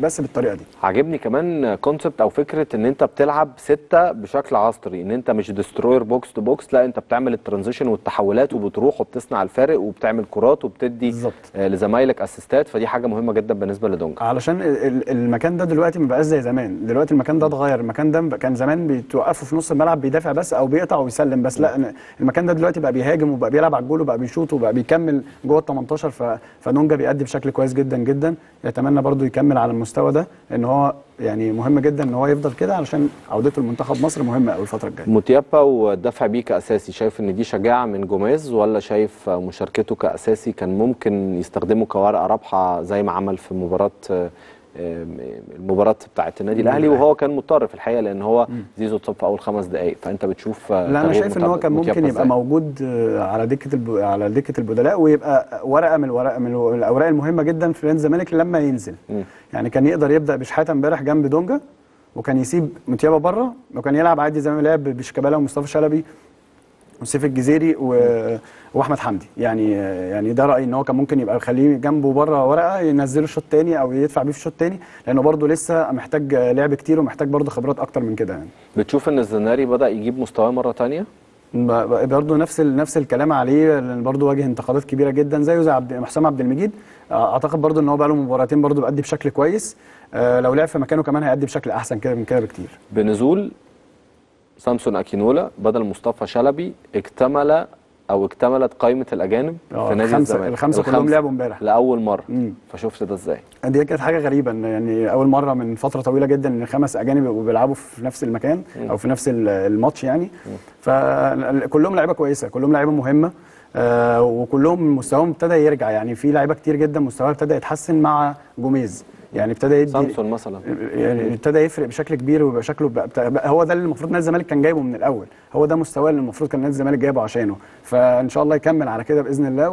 بس بالطريقه دي عاجبني كمان كونسبت او فكره ان انت بتلعب ستة بشكل عصري ان انت مش ديستروير بوكس تو بوكس لا انت بتعمل الترانزيشن والتحولات وبتروح وبتصنع الفارق وبتعمل كرات وبتدي بالظبط. آه، لزمايلك اسيستات فدي حاجه مهمه جدا بالنسبه لدونجا علشان ال- ال- المكان ده دلوقتي ما بقاش زي زمان دلوقتي المكان ده اتغير المكان ده بقى- كان زمان بتوقفه في نص الملعب بيدافع بس او بيقطع ويسلم بس لا أنا- المكان ده دلوقتي بقى بيهاجم وبقى بيلعب على الجول وبقى بيشوط وبقى بيكمل جوه ال 18 ف... فنونجا بيأدي بشكل كويس جدا جدا يتمنى برضو يكمل على المستوى ده ان هو يعني مهم جدا ان هو يفضل كده علشان عودته لمنتخب مصر مهمه قوي الفتره الجايه موتيابا والدفع بيه كاساسي شايف ان دي شجاعه من جوميز ولا شايف آه، مشاركته كاساسي كان ممكن يستخدمه كورقه رابحه زي ما عمل في مباراه آه، آه، المباراه بتاعه النادي الاهلي وهو كان مضطر في الحقيقه لان هو زيزو اتصاب في اول خمس دقائق فانت بتشوف آه، لا انا تغيير شايف ان هو موتيابا- كان ممكن موتيابا يبقى إزاي؟ موجود آه، على دكه الب... على دكه البدلاء ويبقى ورقه من الورق من الاوراق المهمه جدا في نادي الزمالك لما ينزل مم. يعني كان يقدر يبدا بشحاته امبارح جنب دونجا وكان يسيب متيابا بره وكان يلعب عادي زي ما لعب بشيكابالا ومصطفى شلبي وسيف الجزيري و... واحمد حمدي يعني يعني ده رايي ان هو كان ممكن يبقى يخليه جنبه بره ورقه ينزله شوط تاني او يدفع بيه في شوط تاني لانه برده لسه محتاج لعب كتير ومحتاج برده خبرات اكتر من كده يعني بتشوف ان الزناري بدا يجيب مستواه مره تانية ب- برضه نفس ال- نفس الكلام عليه لان برضه واجه انتقادات كبيره جدا زيه زي عبد حسام عبد المجيد آه، اعتقد برضه ان هو بقى له مباراتين برضه بيأدي بشكل كويس آه، لو لعب في مكانه كمان هيأدي بشكل احسن كده من كده بكتير بنزول سامسون اكينولا بدل مصطفى شلبي اكتمل او اكتملت قائمه الاجانب آه، في نادي الخمسة- الزمالك الخمسة كلهم لعبوا امبارح. لاول مره مم. فشفت ده ازاي دي كانت حاجه غريبه ان يعني اول مره من فتره طويله جدا ان خمس اجانب يبقوا بيلعبوا في نفس المكان او في نفس ال- الماتش يعني فكلهم لعيبه كويسه كلهم لعيبه مهمه آه وكلهم مستواهم ابتدى يرجع يعني في لعيبه كتير جدا مستواها ابتدى يتحسن مع جوميز يعني ابتدى يدي سامسون مثلا يعني ابتدى يفرق بشكل كبير ويبقى شكله بقى بقى بقى هو ده اللي المفروض نادي الزمالك كان جايبه من الاول هو ده مستواه اللي المفروض كان نادي الزمالك جايبه عشانه فان شاء الله يكمل على كده باذن الله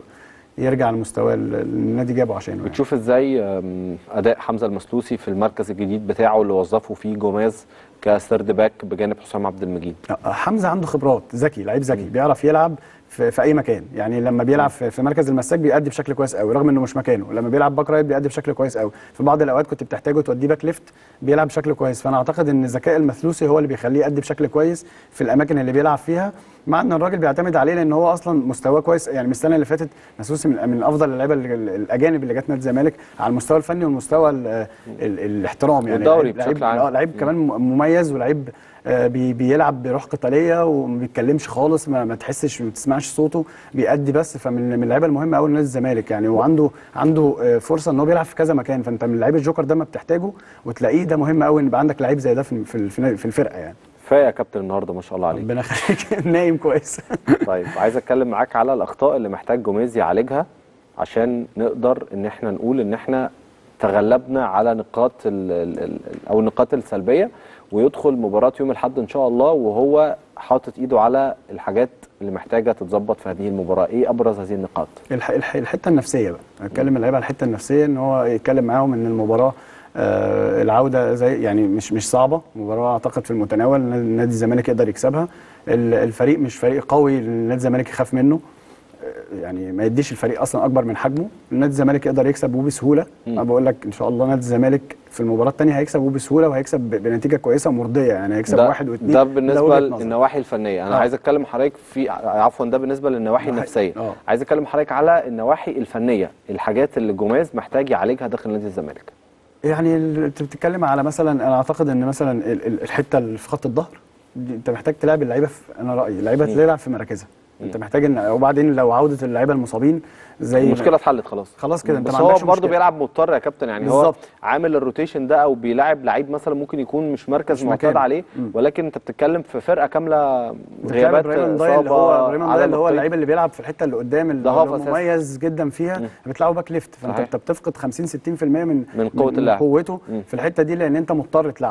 ويرجع لمستواه اللي النادي جايبه عشانه يعني. بتشوف ازاي أم، اداء حمزه المسلوسي في المركز الجديد بتاعه اللي وظفه فيه جوميز كسيرد باك بجانب حسام عبد المجيد حمزه عنده خبرات ذكي لعيب ذكي بيعرف يلعب في, في اي مكان يعني لما بيلعب في, في مركز المساك بيأدي بشكل كويس قوي رغم انه مش مكانه لما بيلعب باك رايت بيأدي بشكل كويس قوي في بعض الاوقات كنت بتحتاجه توديه باك ليفت بيلعب بشكل كويس فانا اعتقد ان الذكاء المثلوثي هو اللي بيخليه يأدي بشكل كويس في الاماكن اللي بيلعب فيها مع ان الراجل بيعتمد عليه لان هو اصلا مستواه كويس يعني من السنه اللي فاتت مثلوثي من, من افضل اللعيبه اللي- الاجانب اللي جت نادي الزمالك على المستوى الفني والمستوى ال ال الاحترام يعني والدوري لعيب- بشكل عام. اه لعيب كمان م- مميز ولعيب آه، بي بيلعب بروح قتاليه وما بيتكلمش خالص ما, ما تحسش ما تسمعش صوته بيأدي بس فمن من اللعيبه المهمه قوي لنادي الزمالك يعني وعنده عنده آه، فرصه ان هو بيلعب في كذا مكان فانت من لعيب الجوكر ده ما بتحتاجه وتلاقيه ده مهم قوي ان يبقى عندك لعيب زي ده في في في في الفرقه يعني كفايه يا كابتن النهارده ما شاء الله عليك ربنا يخليك نايم كويس طيب عايز اتكلم معاك على الاخطاء اللي محتاج جوميز يعالجها عشان نقدر ان احنا نقول ان احنا تغلبنا على نقاط ال ال ال او النقاط السلبيه ويدخل مباراه يوم الاحد ان شاء الله وهو حاطط ايده على الحاجات اللي محتاجه تتظبط في هذه المباراه ايه ابرز هذه النقاط الح... الح... الحته النفسيه بقى اتكلم اللعيبه على الحته النفسيه ان هو يتكلم معاهم ان المباراه آه العوده زي يعني مش مش صعبه مباراه اعتقد في المتناول إن نادي الزمالك يقدر يكسبها ال- الفريق مش فريق قوي اللي نادي الزمالك يخاف منه آه، يعني ما يديش الفريق اصلا اكبر من حجمه نادي الزمالك يقدر يكسب وبسهوله انا بقول لك ان شاء الله نادي الزمالك في المباراه الثانيه هيكسب وبسهوله وهيكسب ب- بنتيجه كويسه ومرضيه يعني هيكسب ده, واحد واثنين ده بالنسبه وجهة نظر. للنواحي الفنيه انا آه. عايز اتكلم حضرتك في عفوا ده بالنسبه للنواحي نواحي- النفسيه آه. عايز اتكلم حضرتك على النواحي الفنيه الحاجات اللي جوميز محتاج يعالجها داخل نادي الزمالك يعني ال- انت بتتكلم على مثلا انا اعتقد ان مثلا ال- ال- الحته اللي في خط الظهر دي انت محتاج تلعب اللعيبه في انا رايي اللعيبه تلعب في مراكزها انت محتاج ان وبعدين لو عوده اللعيبه المصابين زي المشكله اتحلت خلاص خلاص كده، انت بس ما هو عندكش برضه مشكلة. بيلعب مضطر يا كابتن يعني هو بالظبط. عامل الروتيشن ده او بيلاعب لعيب مثلا ممكن يكون مش مركز مش معتاد مكانه. عليه مم. ولكن انت بتتكلم في فرقه كامله بتلعب غيابات ابراهيم ضايع اللي اصابه هو ابراهيم ضايع عدم اللي هو القيد. اللعيب اللي بيلعب في الحته اللي قدام اللي ده هو هاف أساسي. مميز جدا فيها بتلعبه باك ليفت فانت صحيح. انت بتفقد 50 60% من من قوة اللاعب. قوته مم. في الحته دي لان انت مضطر تلعبه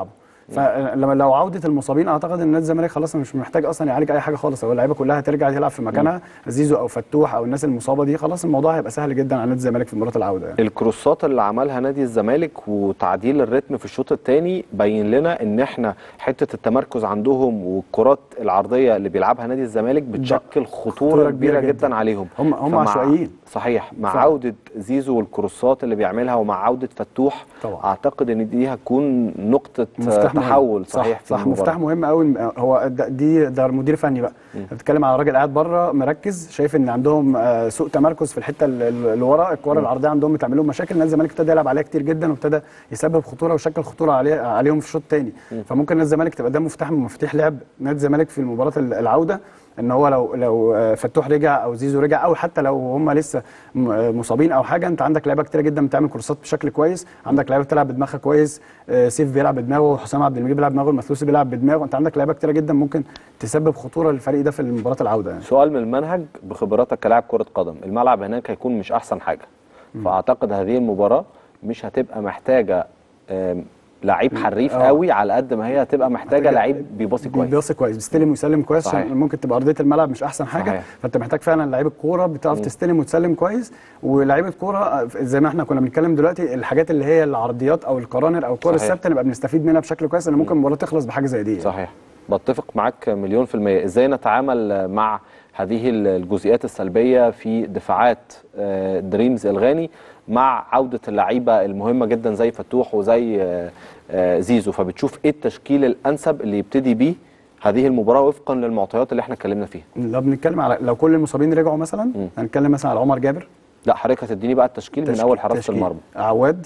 فلما لو عوده المصابين اعتقد ان نادي الزمالك خلاص مش محتاج اصلا يعالج اي حاجه خالص هو اللعيبه كلها هترجع تلعب في مكانها زيزو او فتوح او الناس المصابه دي خلاص الموضوع هيبقى سهل جدا على نادي الزمالك في مباراه العوده يعني. الكروسات اللي عملها نادي الزمالك وتعديل الريتم في الشوط الثاني بين لنا ان احنا حته التمركز عندهم والكرات العرضيه اللي بيلعبها نادي الزمالك بتشكل خطوره, خطورة كبيره, كبيرة جدا, جداً. عليهم هم- هم فمع- عشوائيين. صحيح مع فعلا. عوده زيزو والكروسات اللي بيعملها ومع عوده فتوح طبعا. اعتقد ان دي هتكون نقطه مفتاح مهم. تحول صحيح صح, في صح المباراة. مفتاح مهم قوي هو ده دي ده مدير فني بقى بتتكلم على راجل قاعد بره مركز شايف ان عندهم آه، سوء تمركز في الحته ال- ال- اللي ورا الكره العرضيه عندهم بتعمل لهم مشاكل نادي الزمالك ابتدى يلعب عليها كتير جدا وابتدى يسبب خطوره وشكل خطوره عليه عليهم في الشوط الثاني فممكن نادي الزمالك تبقى ده مفتاح من مفاتيح لعب نادي الزمالك في مباراه ال- العوده ان هو لو لو آه، فتوح رجع او زيزو رجع او حتى لو هم لسه م- آه، مصابين او حاجه انت عندك لعيبه كتير جدا بتعمل كورسات بشكل كويس عندك لعيبه بتلعب بدماغها كويس آه، سيف بيلعب بدماغه حسام عبد المجيد بيلعب بدماغه المثلوثي بيلعب بدماغه انت عندك لعيبه كتير جدا ممكن تسبب خطوره للفريق ده في مباراه العوده يعني سؤال من المنهج بخبراتك كلاعب كرة قدم الملعب هناك هيكون مش أحسن حاجة فأعتقد هذه المباراة مش هتبقى محتاجة آم، لعيب حريف آه. قوي على قد ما هي هتبقى محتاجة محتاجة لعيب بيباصي كويس بيباصي كويس بيستلم ويسلم كويس صحيح. عشان ممكن تبقى ارضيه الملعب مش احسن حاجه صحيح. فانت محتاج فعلا لعيب الكوره بتعرف تستلم وتسلم كويس ولاعيبه كوره آه، زي ما احنا كنا بنتكلم دلوقتي الحاجات اللي هي العرضيات او القرانر او الكوره صحيح. الثابته نبقى بنستفيد منها بشكل كويس ان ممكن المباراه تخلص بحاجه زي دي يعني. صحيح بتفق معاك مليون في المية ازاي نتعامل مع هذه الجزئيات السلبية في دفاعات آه، دريمز الغاني مع عودة اللعيبة المهمة جدا زي فتوح وزي آه، آه، زيزو فبتشوف ايه التشكيل الانسب اللي يبتدي بيه هذه المباراة وفقا للمعطيات اللي احنا اتكلمنا فيها لو بنتكلم على لو كل المصابين رجعوا مثلا هنتكلم مثلا على عمر جابر لا حضرتك هتديني بقى التشكيل من تشكيل- اول حراسة تشكيل. المرمى عواد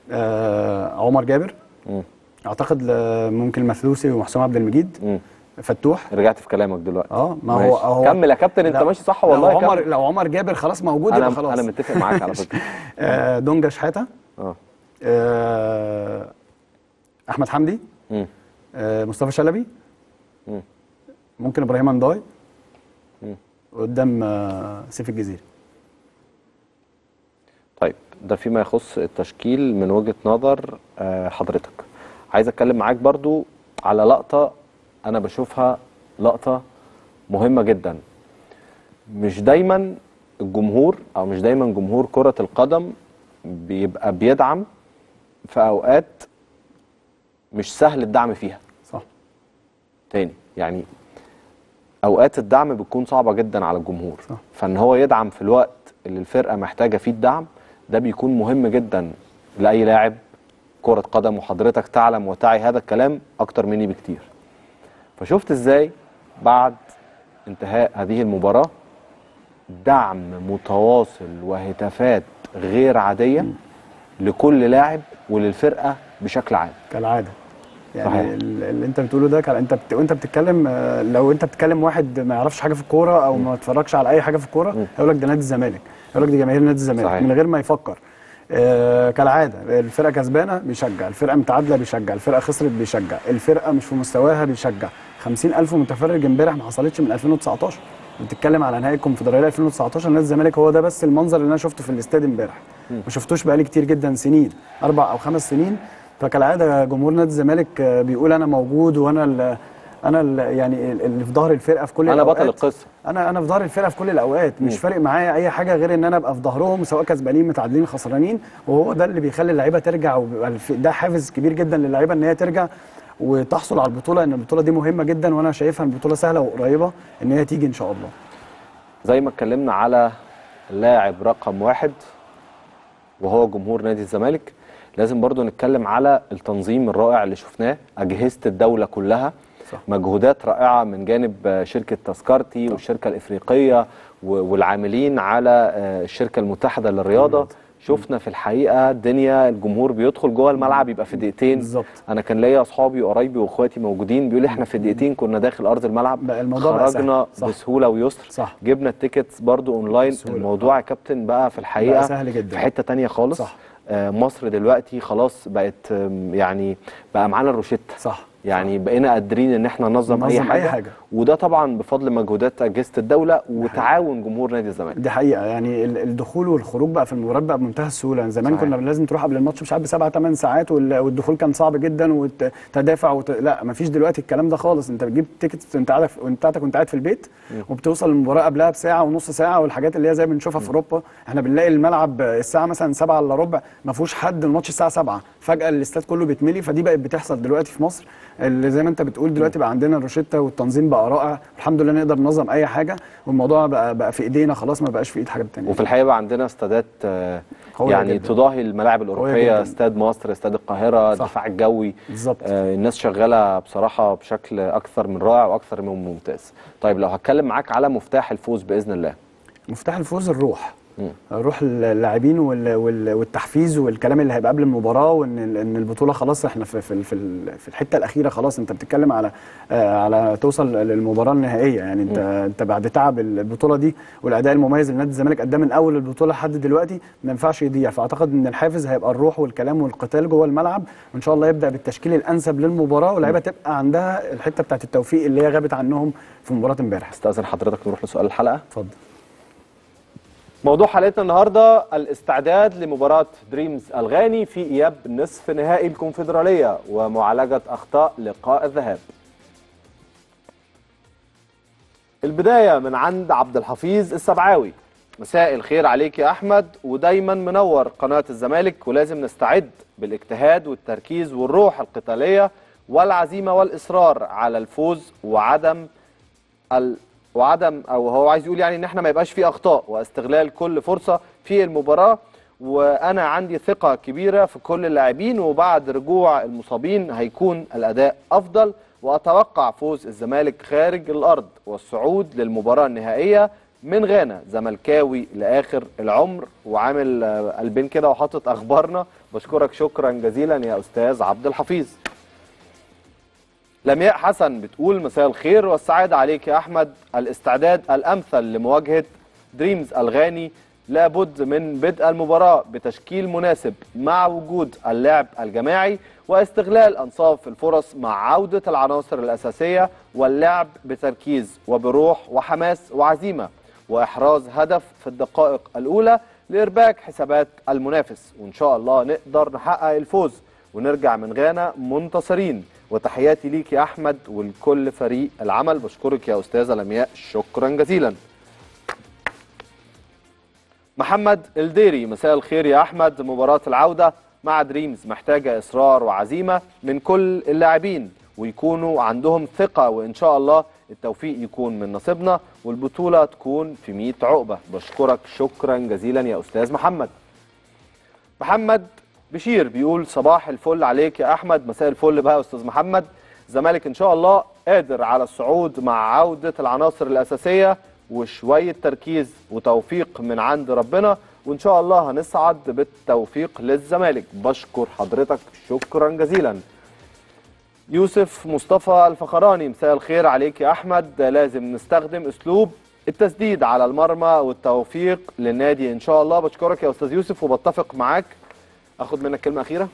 آه عمر جابر مم. اعتقد آه، ممكن المثلوثي وحسام عبد المجيد مم. فتوح رجعت في كلامك دلوقتي اه ما ماشي. هو هو كمل يا كابتن انت لو- ماشي صح والله لو عمر كمل. لو عمر جابر خلاص موجود انا يبقى خلاص انا متفق معاك على فكرة آه دونجا شحاته اه آه احمد حمدي مم. آه مصطفى شلبي مم. ممكن ابراهيم انداي مم. قدام آه سيف الجزيري طيب ده فيما يخص التشكيل من وجهة نظر آه، حضرتك عايز اتكلم معاك برضو على لقطة انا بشوفها لقطة مهمة جدا مش دايما الجمهور او مش دايما جمهور كرة القدم بيبقى بيدعم في اوقات مش سهل الدعم فيها صح تاني يعني اوقات الدعم بتكون صعبه جدا على الجمهور صح. فان هو يدعم في الوقت اللي الفرقه محتاجه فيه الدعم ده بيكون مهم جدا لاي لاعب كره قدم وحضرتك تعلم وتعي هذا الكلام اكتر مني بكتير فشفت ازاي بعد انتهاء هذه المباراه دعم متواصل وهتافات غير عاديه لكل لاعب وللفرقه بشكل عام كالعاده يعني صحيح. ال- اللي انت بتقوله ده كان انت بت... وانت بتتكلم آه، لو انت بتتكلم واحد ما يعرفش حاجه في الكوره او ما اتفرجش على اي حاجه في الكوره هيقول لك ده نادي الزمالك هيقول لك دي جماهير نادي الزمالك صحيح. من غير ما يفكر آه كالعاده الفرقه كسبانه بيشجع الفرقه متعادله بيشجع الفرقه خسرت بيشجع الفرقه مش في مستواها بيشجع 50000 متفرج امبارح ما حصلتش من 2019 بتتكلم على نهائي الكونفدراليه 2019 نادي الزمالك هو ده بس المنظر اللي انا شفته في الاستاد امبارح ما شفتوش بقالي كتير جدا سنين اربع او خمس سنين فكالعاده جمهور نادي الزمالك آه، بيقول انا موجود وانا ال انا ال يعني اللي في ظهر الفرقه في كل انا الأوقات. بطل القصه انا انا في ظهر الفرقه في كل الاوقات مش فارق معايا اي حاجه غير ان انا ابقى في ظهرهم سواء كسبانين متعادلين خسرانين وهو ده اللي بيخلي اللعيبه ترجع وبيبقى الف- ده حافز كبير جدا للعيبه ان هي ترجع وتحصل على البطوله ان البطوله دي مهمه جدا وانا شايفها إن البطوله سهله وقريبه ان هي تيجي ان شاء الله زي ما اتكلمنا على اللاعب رقم واحد وهو جمهور نادي الزمالك لازم برضو نتكلم على التنظيم الرائع اللي شفناه أجهزة الدولة كلها صح. مجهودات رائعة من جانب آه، شركة تذكرتي والشركة الإفريقية و- والعاملين على آه، الشركة المتحدة للرياضة شفنا في الحقيقة الدنيا الجمهور بيدخل جوه الملعب يبقى في دقيقتين بالظبط. انا كان ليا اصحابي وقرايبي واخواتي موجودين بيقولوا احنا في دقيقتين كنا داخل ارض الملعب بقى الموضوع بقى سهل. خرجنا صح. بسهوله ويسر صح. جبنا التيكتس برضو اونلاين بسهولة. الموضوع يا كابتن بقى في الحقيقه بقى سهل جدا. في حته تانية خالص صح. آه مصر دلوقتي خلاص بقت آم، يعني بقى معانا الروشته صح يعني بقينا قادرين ان احنا ننظم اي ننظم أي حاجه, حاجة. وده طبعا بفضل مجهودات اجهزه الدوله وتعاون جمهور نادي الزمالك دي حقيقه يعني ال- الدخول والخروج بقى في المباريات بقى بمنتهى السهوله يعني زمان صحيح. كنا لازم تروح قبل الماتش مش عارف بسبع ثمان ساعات وال- والدخول كان صعب جدا وتدافع وت... لا ما فيش دلوقتي الكلام ده خالص انت بتجيب تيكت انت قاعد في- وانت بتاعتك وانت قاعد في البيت وبتوصل المباراه قبلها بساعه ونص ساعه والحاجات اللي هي زي بنشوفها في اوروبا احنا بنلاقي الملعب الساعه مثلا 7 الا ربع ما فيهوش حد الماتش الساعه 7 فجاه الاستاد كله بيتملي فدي بقت بتحصل دلوقتي في مصر اللي زي ما انت بتقول دلوقتي بقى عندنا الروشته والتنظيم بقى رائع الحمد لله نقدر ننظم اي حاجه والموضوع بقى بقى في ايدينا خلاص ما بقاش في ايد حاجه تانية وفي الحقيقه بقى عندنا استادات آه، قوية يعني جداً. تضاهي الملاعب الاوروبيه جداً. استاد مصر استاد القاهره صح. الدفاع الجوي بالظبط آه، الناس شغاله بصراحه بشكل اكثر من رائع واكثر من ممتاز طيب لو هتكلم معاك على مفتاح الفوز باذن الله مفتاح الفوز الروح مم. روح اللاعبين وال- وال- والتحفيز والكلام اللي هيبقى قبل المباراه وان ال- ان البطوله خلاص احنا في في في ال- في الحته الاخيره خلاص انت بتتكلم على آه، على توصل للمباراه النهائيه يعني انت انت بعد تعب البطوله دي والاداء المميز اللي نادي الزمالك قدام من اول البطوله لحد دلوقتي ما ينفعش يضيع فاعتقد ان الحافز هيبقى الروح والكلام والقتال جوه الملعب وان شاء الله يبدا بالتشكيل الانسب للمباراه واللعيبه تبقى عندها الحته بتاعت التوفيق اللي هي غابت عنهم في مباراه امبارح استاذن حضرتك نروح لسؤال الحلقه اتفضل موضوع حلقتنا النهارده الاستعداد لمباراة دريمز الغاني في اياب نصف نهائي الكونفدرالية ومعالجة اخطاء لقاء الذهاب. البداية من عند عبد الحفيظ السبعاوي. مساء الخير عليك يا احمد ودايما منور قناة الزمالك ولازم نستعد بالاجتهاد والتركيز والروح القتالية والعزيمة والاصرار على الفوز وعدم ال... وعدم او هو عايز يقول يعني ان احنا ما يبقاش في اخطاء واستغلال كل فرصه في المباراه وانا عندي ثقه كبيره في كل اللاعبين وبعد رجوع المصابين هيكون الاداء افضل واتوقع فوز الزمالك خارج الارض والصعود للمباراه النهائيه من غانا زملكاوي لاخر العمر وعامل آه، قلبين كده وحاطط اخبارنا بشكرك شكرا جزيلا يا استاذ عبد الحفيظ لمياء حسن بتقول مساء الخير والسعادة عليك يا أحمد الاستعداد الأمثل لمواجهة دريمز الغاني لابد من بدء المباراة بتشكيل مناسب مع وجود اللعب الجماعي واستغلال أنصاف الفرص مع عودة العناصر الأساسية واللعب بتركيز وبروح وحماس وعزيمة وإحراز هدف في الدقائق الأولى لإرباك حسابات المنافس وإن شاء الله نقدر نحقق الفوز ونرجع من غانا منتصرين وتحياتي ليك يا احمد ولكل فريق العمل بشكرك يا استاذه لمياء شكرا جزيلا محمد الديري مساء الخير يا احمد مباراه العوده مع دريمز محتاجه اصرار وعزيمه من كل اللاعبين ويكونوا عندهم ثقه وان شاء الله التوفيق يكون من نصيبنا والبطوله تكون في 100 عقبه بشكرك شكرا جزيلا يا استاذ محمد محمد بشير بيقول صباح الفل عليك يا احمد مساء الفل بقى يا استاذ محمد الزمالك ان شاء الله قادر على الصعود مع عوده العناصر الاساسيه وشويه تركيز وتوفيق من عند ربنا وان شاء الله هنصعد بالتوفيق للزمالك بشكر حضرتك شكرا جزيلا يوسف مصطفى الفخراني مساء الخير عليك يا احمد لازم نستخدم اسلوب التسديد على المرمى والتوفيق للنادي ان شاء الله بشكرك يا استاذ يوسف وبتفق معاك اخد منك كلمه اخيره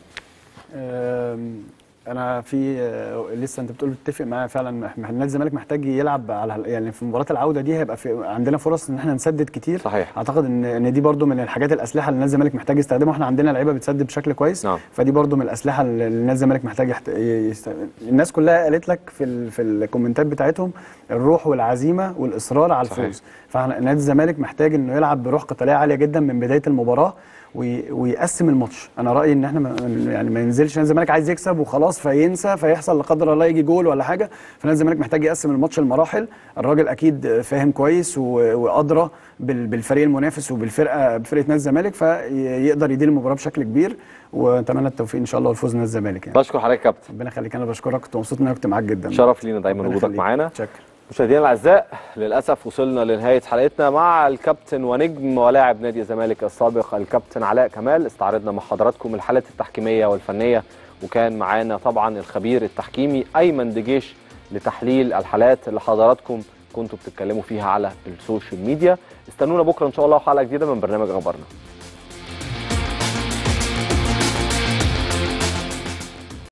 أم، انا في آه، لسه انت بتقول بتتفق معايا فعلا إحنا- نادي الزمالك محتاج يلعب على يعني في مباراه العوده دي هيبقى في عندنا فرص ان احنا نسدد كتير صحيح. اعتقد ان ان دي برضو من الحاجات الاسلحه اللي نادي الزمالك محتاج يستخدمها احنا عندنا لعيبه بتسدد بشكل كويس نعم. فدي برضو من الاسلحه اللي نادي الزمالك محتاج يحت... يست... الناس كلها قالت لك في ال... في الكومنتات بتاعتهم الروح والعزيمه والاصرار على صحيح. الفوز فنادي الزمالك محتاج انه يلعب بروح قتاليه عاليه جدا من بدايه المباراه وي- ويقسم الماتش انا رايي ان احنا ما يعني ما ينزلش نادي الزمالك عايز يكسب وخلاص فينسى فيحصل لا قدر الله يجي جول ولا حاجه فنادي الزمالك محتاج يقسم الماتش لمراحل الراجل اكيد فاهم كويس و- وادرى بال- بالفريق المنافس وبالفرقه بفرقه نادي الزمالك فيقدر يدير المباراه بشكل كبير واتمنى التوفيق ان شاء الله والفوز نادي الزمالك يعني بشكر حضرتك يا كابتن ربنا يخليك انا بشكرك كنت مبسوط ان انا كنت معاك جدا شرف لينا دايما ربنا وجودك يخليك. معانا شكرا مشاهدينا الاعزاء للاسف وصلنا لنهايه حلقتنا مع الكابتن ونجم ولاعب نادي الزمالك السابق الكابتن علاء كمال استعرضنا مع حضراتكم الحالات التحكيميه والفنيه وكان معانا طبعا الخبير التحكيمي ايمن دجيش لتحليل الحالات اللي حضراتكم كنتوا بتتكلموا فيها على السوشيال ميديا استنونا بكره ان شاء الله حلقه جديده من برنامج اخبارنا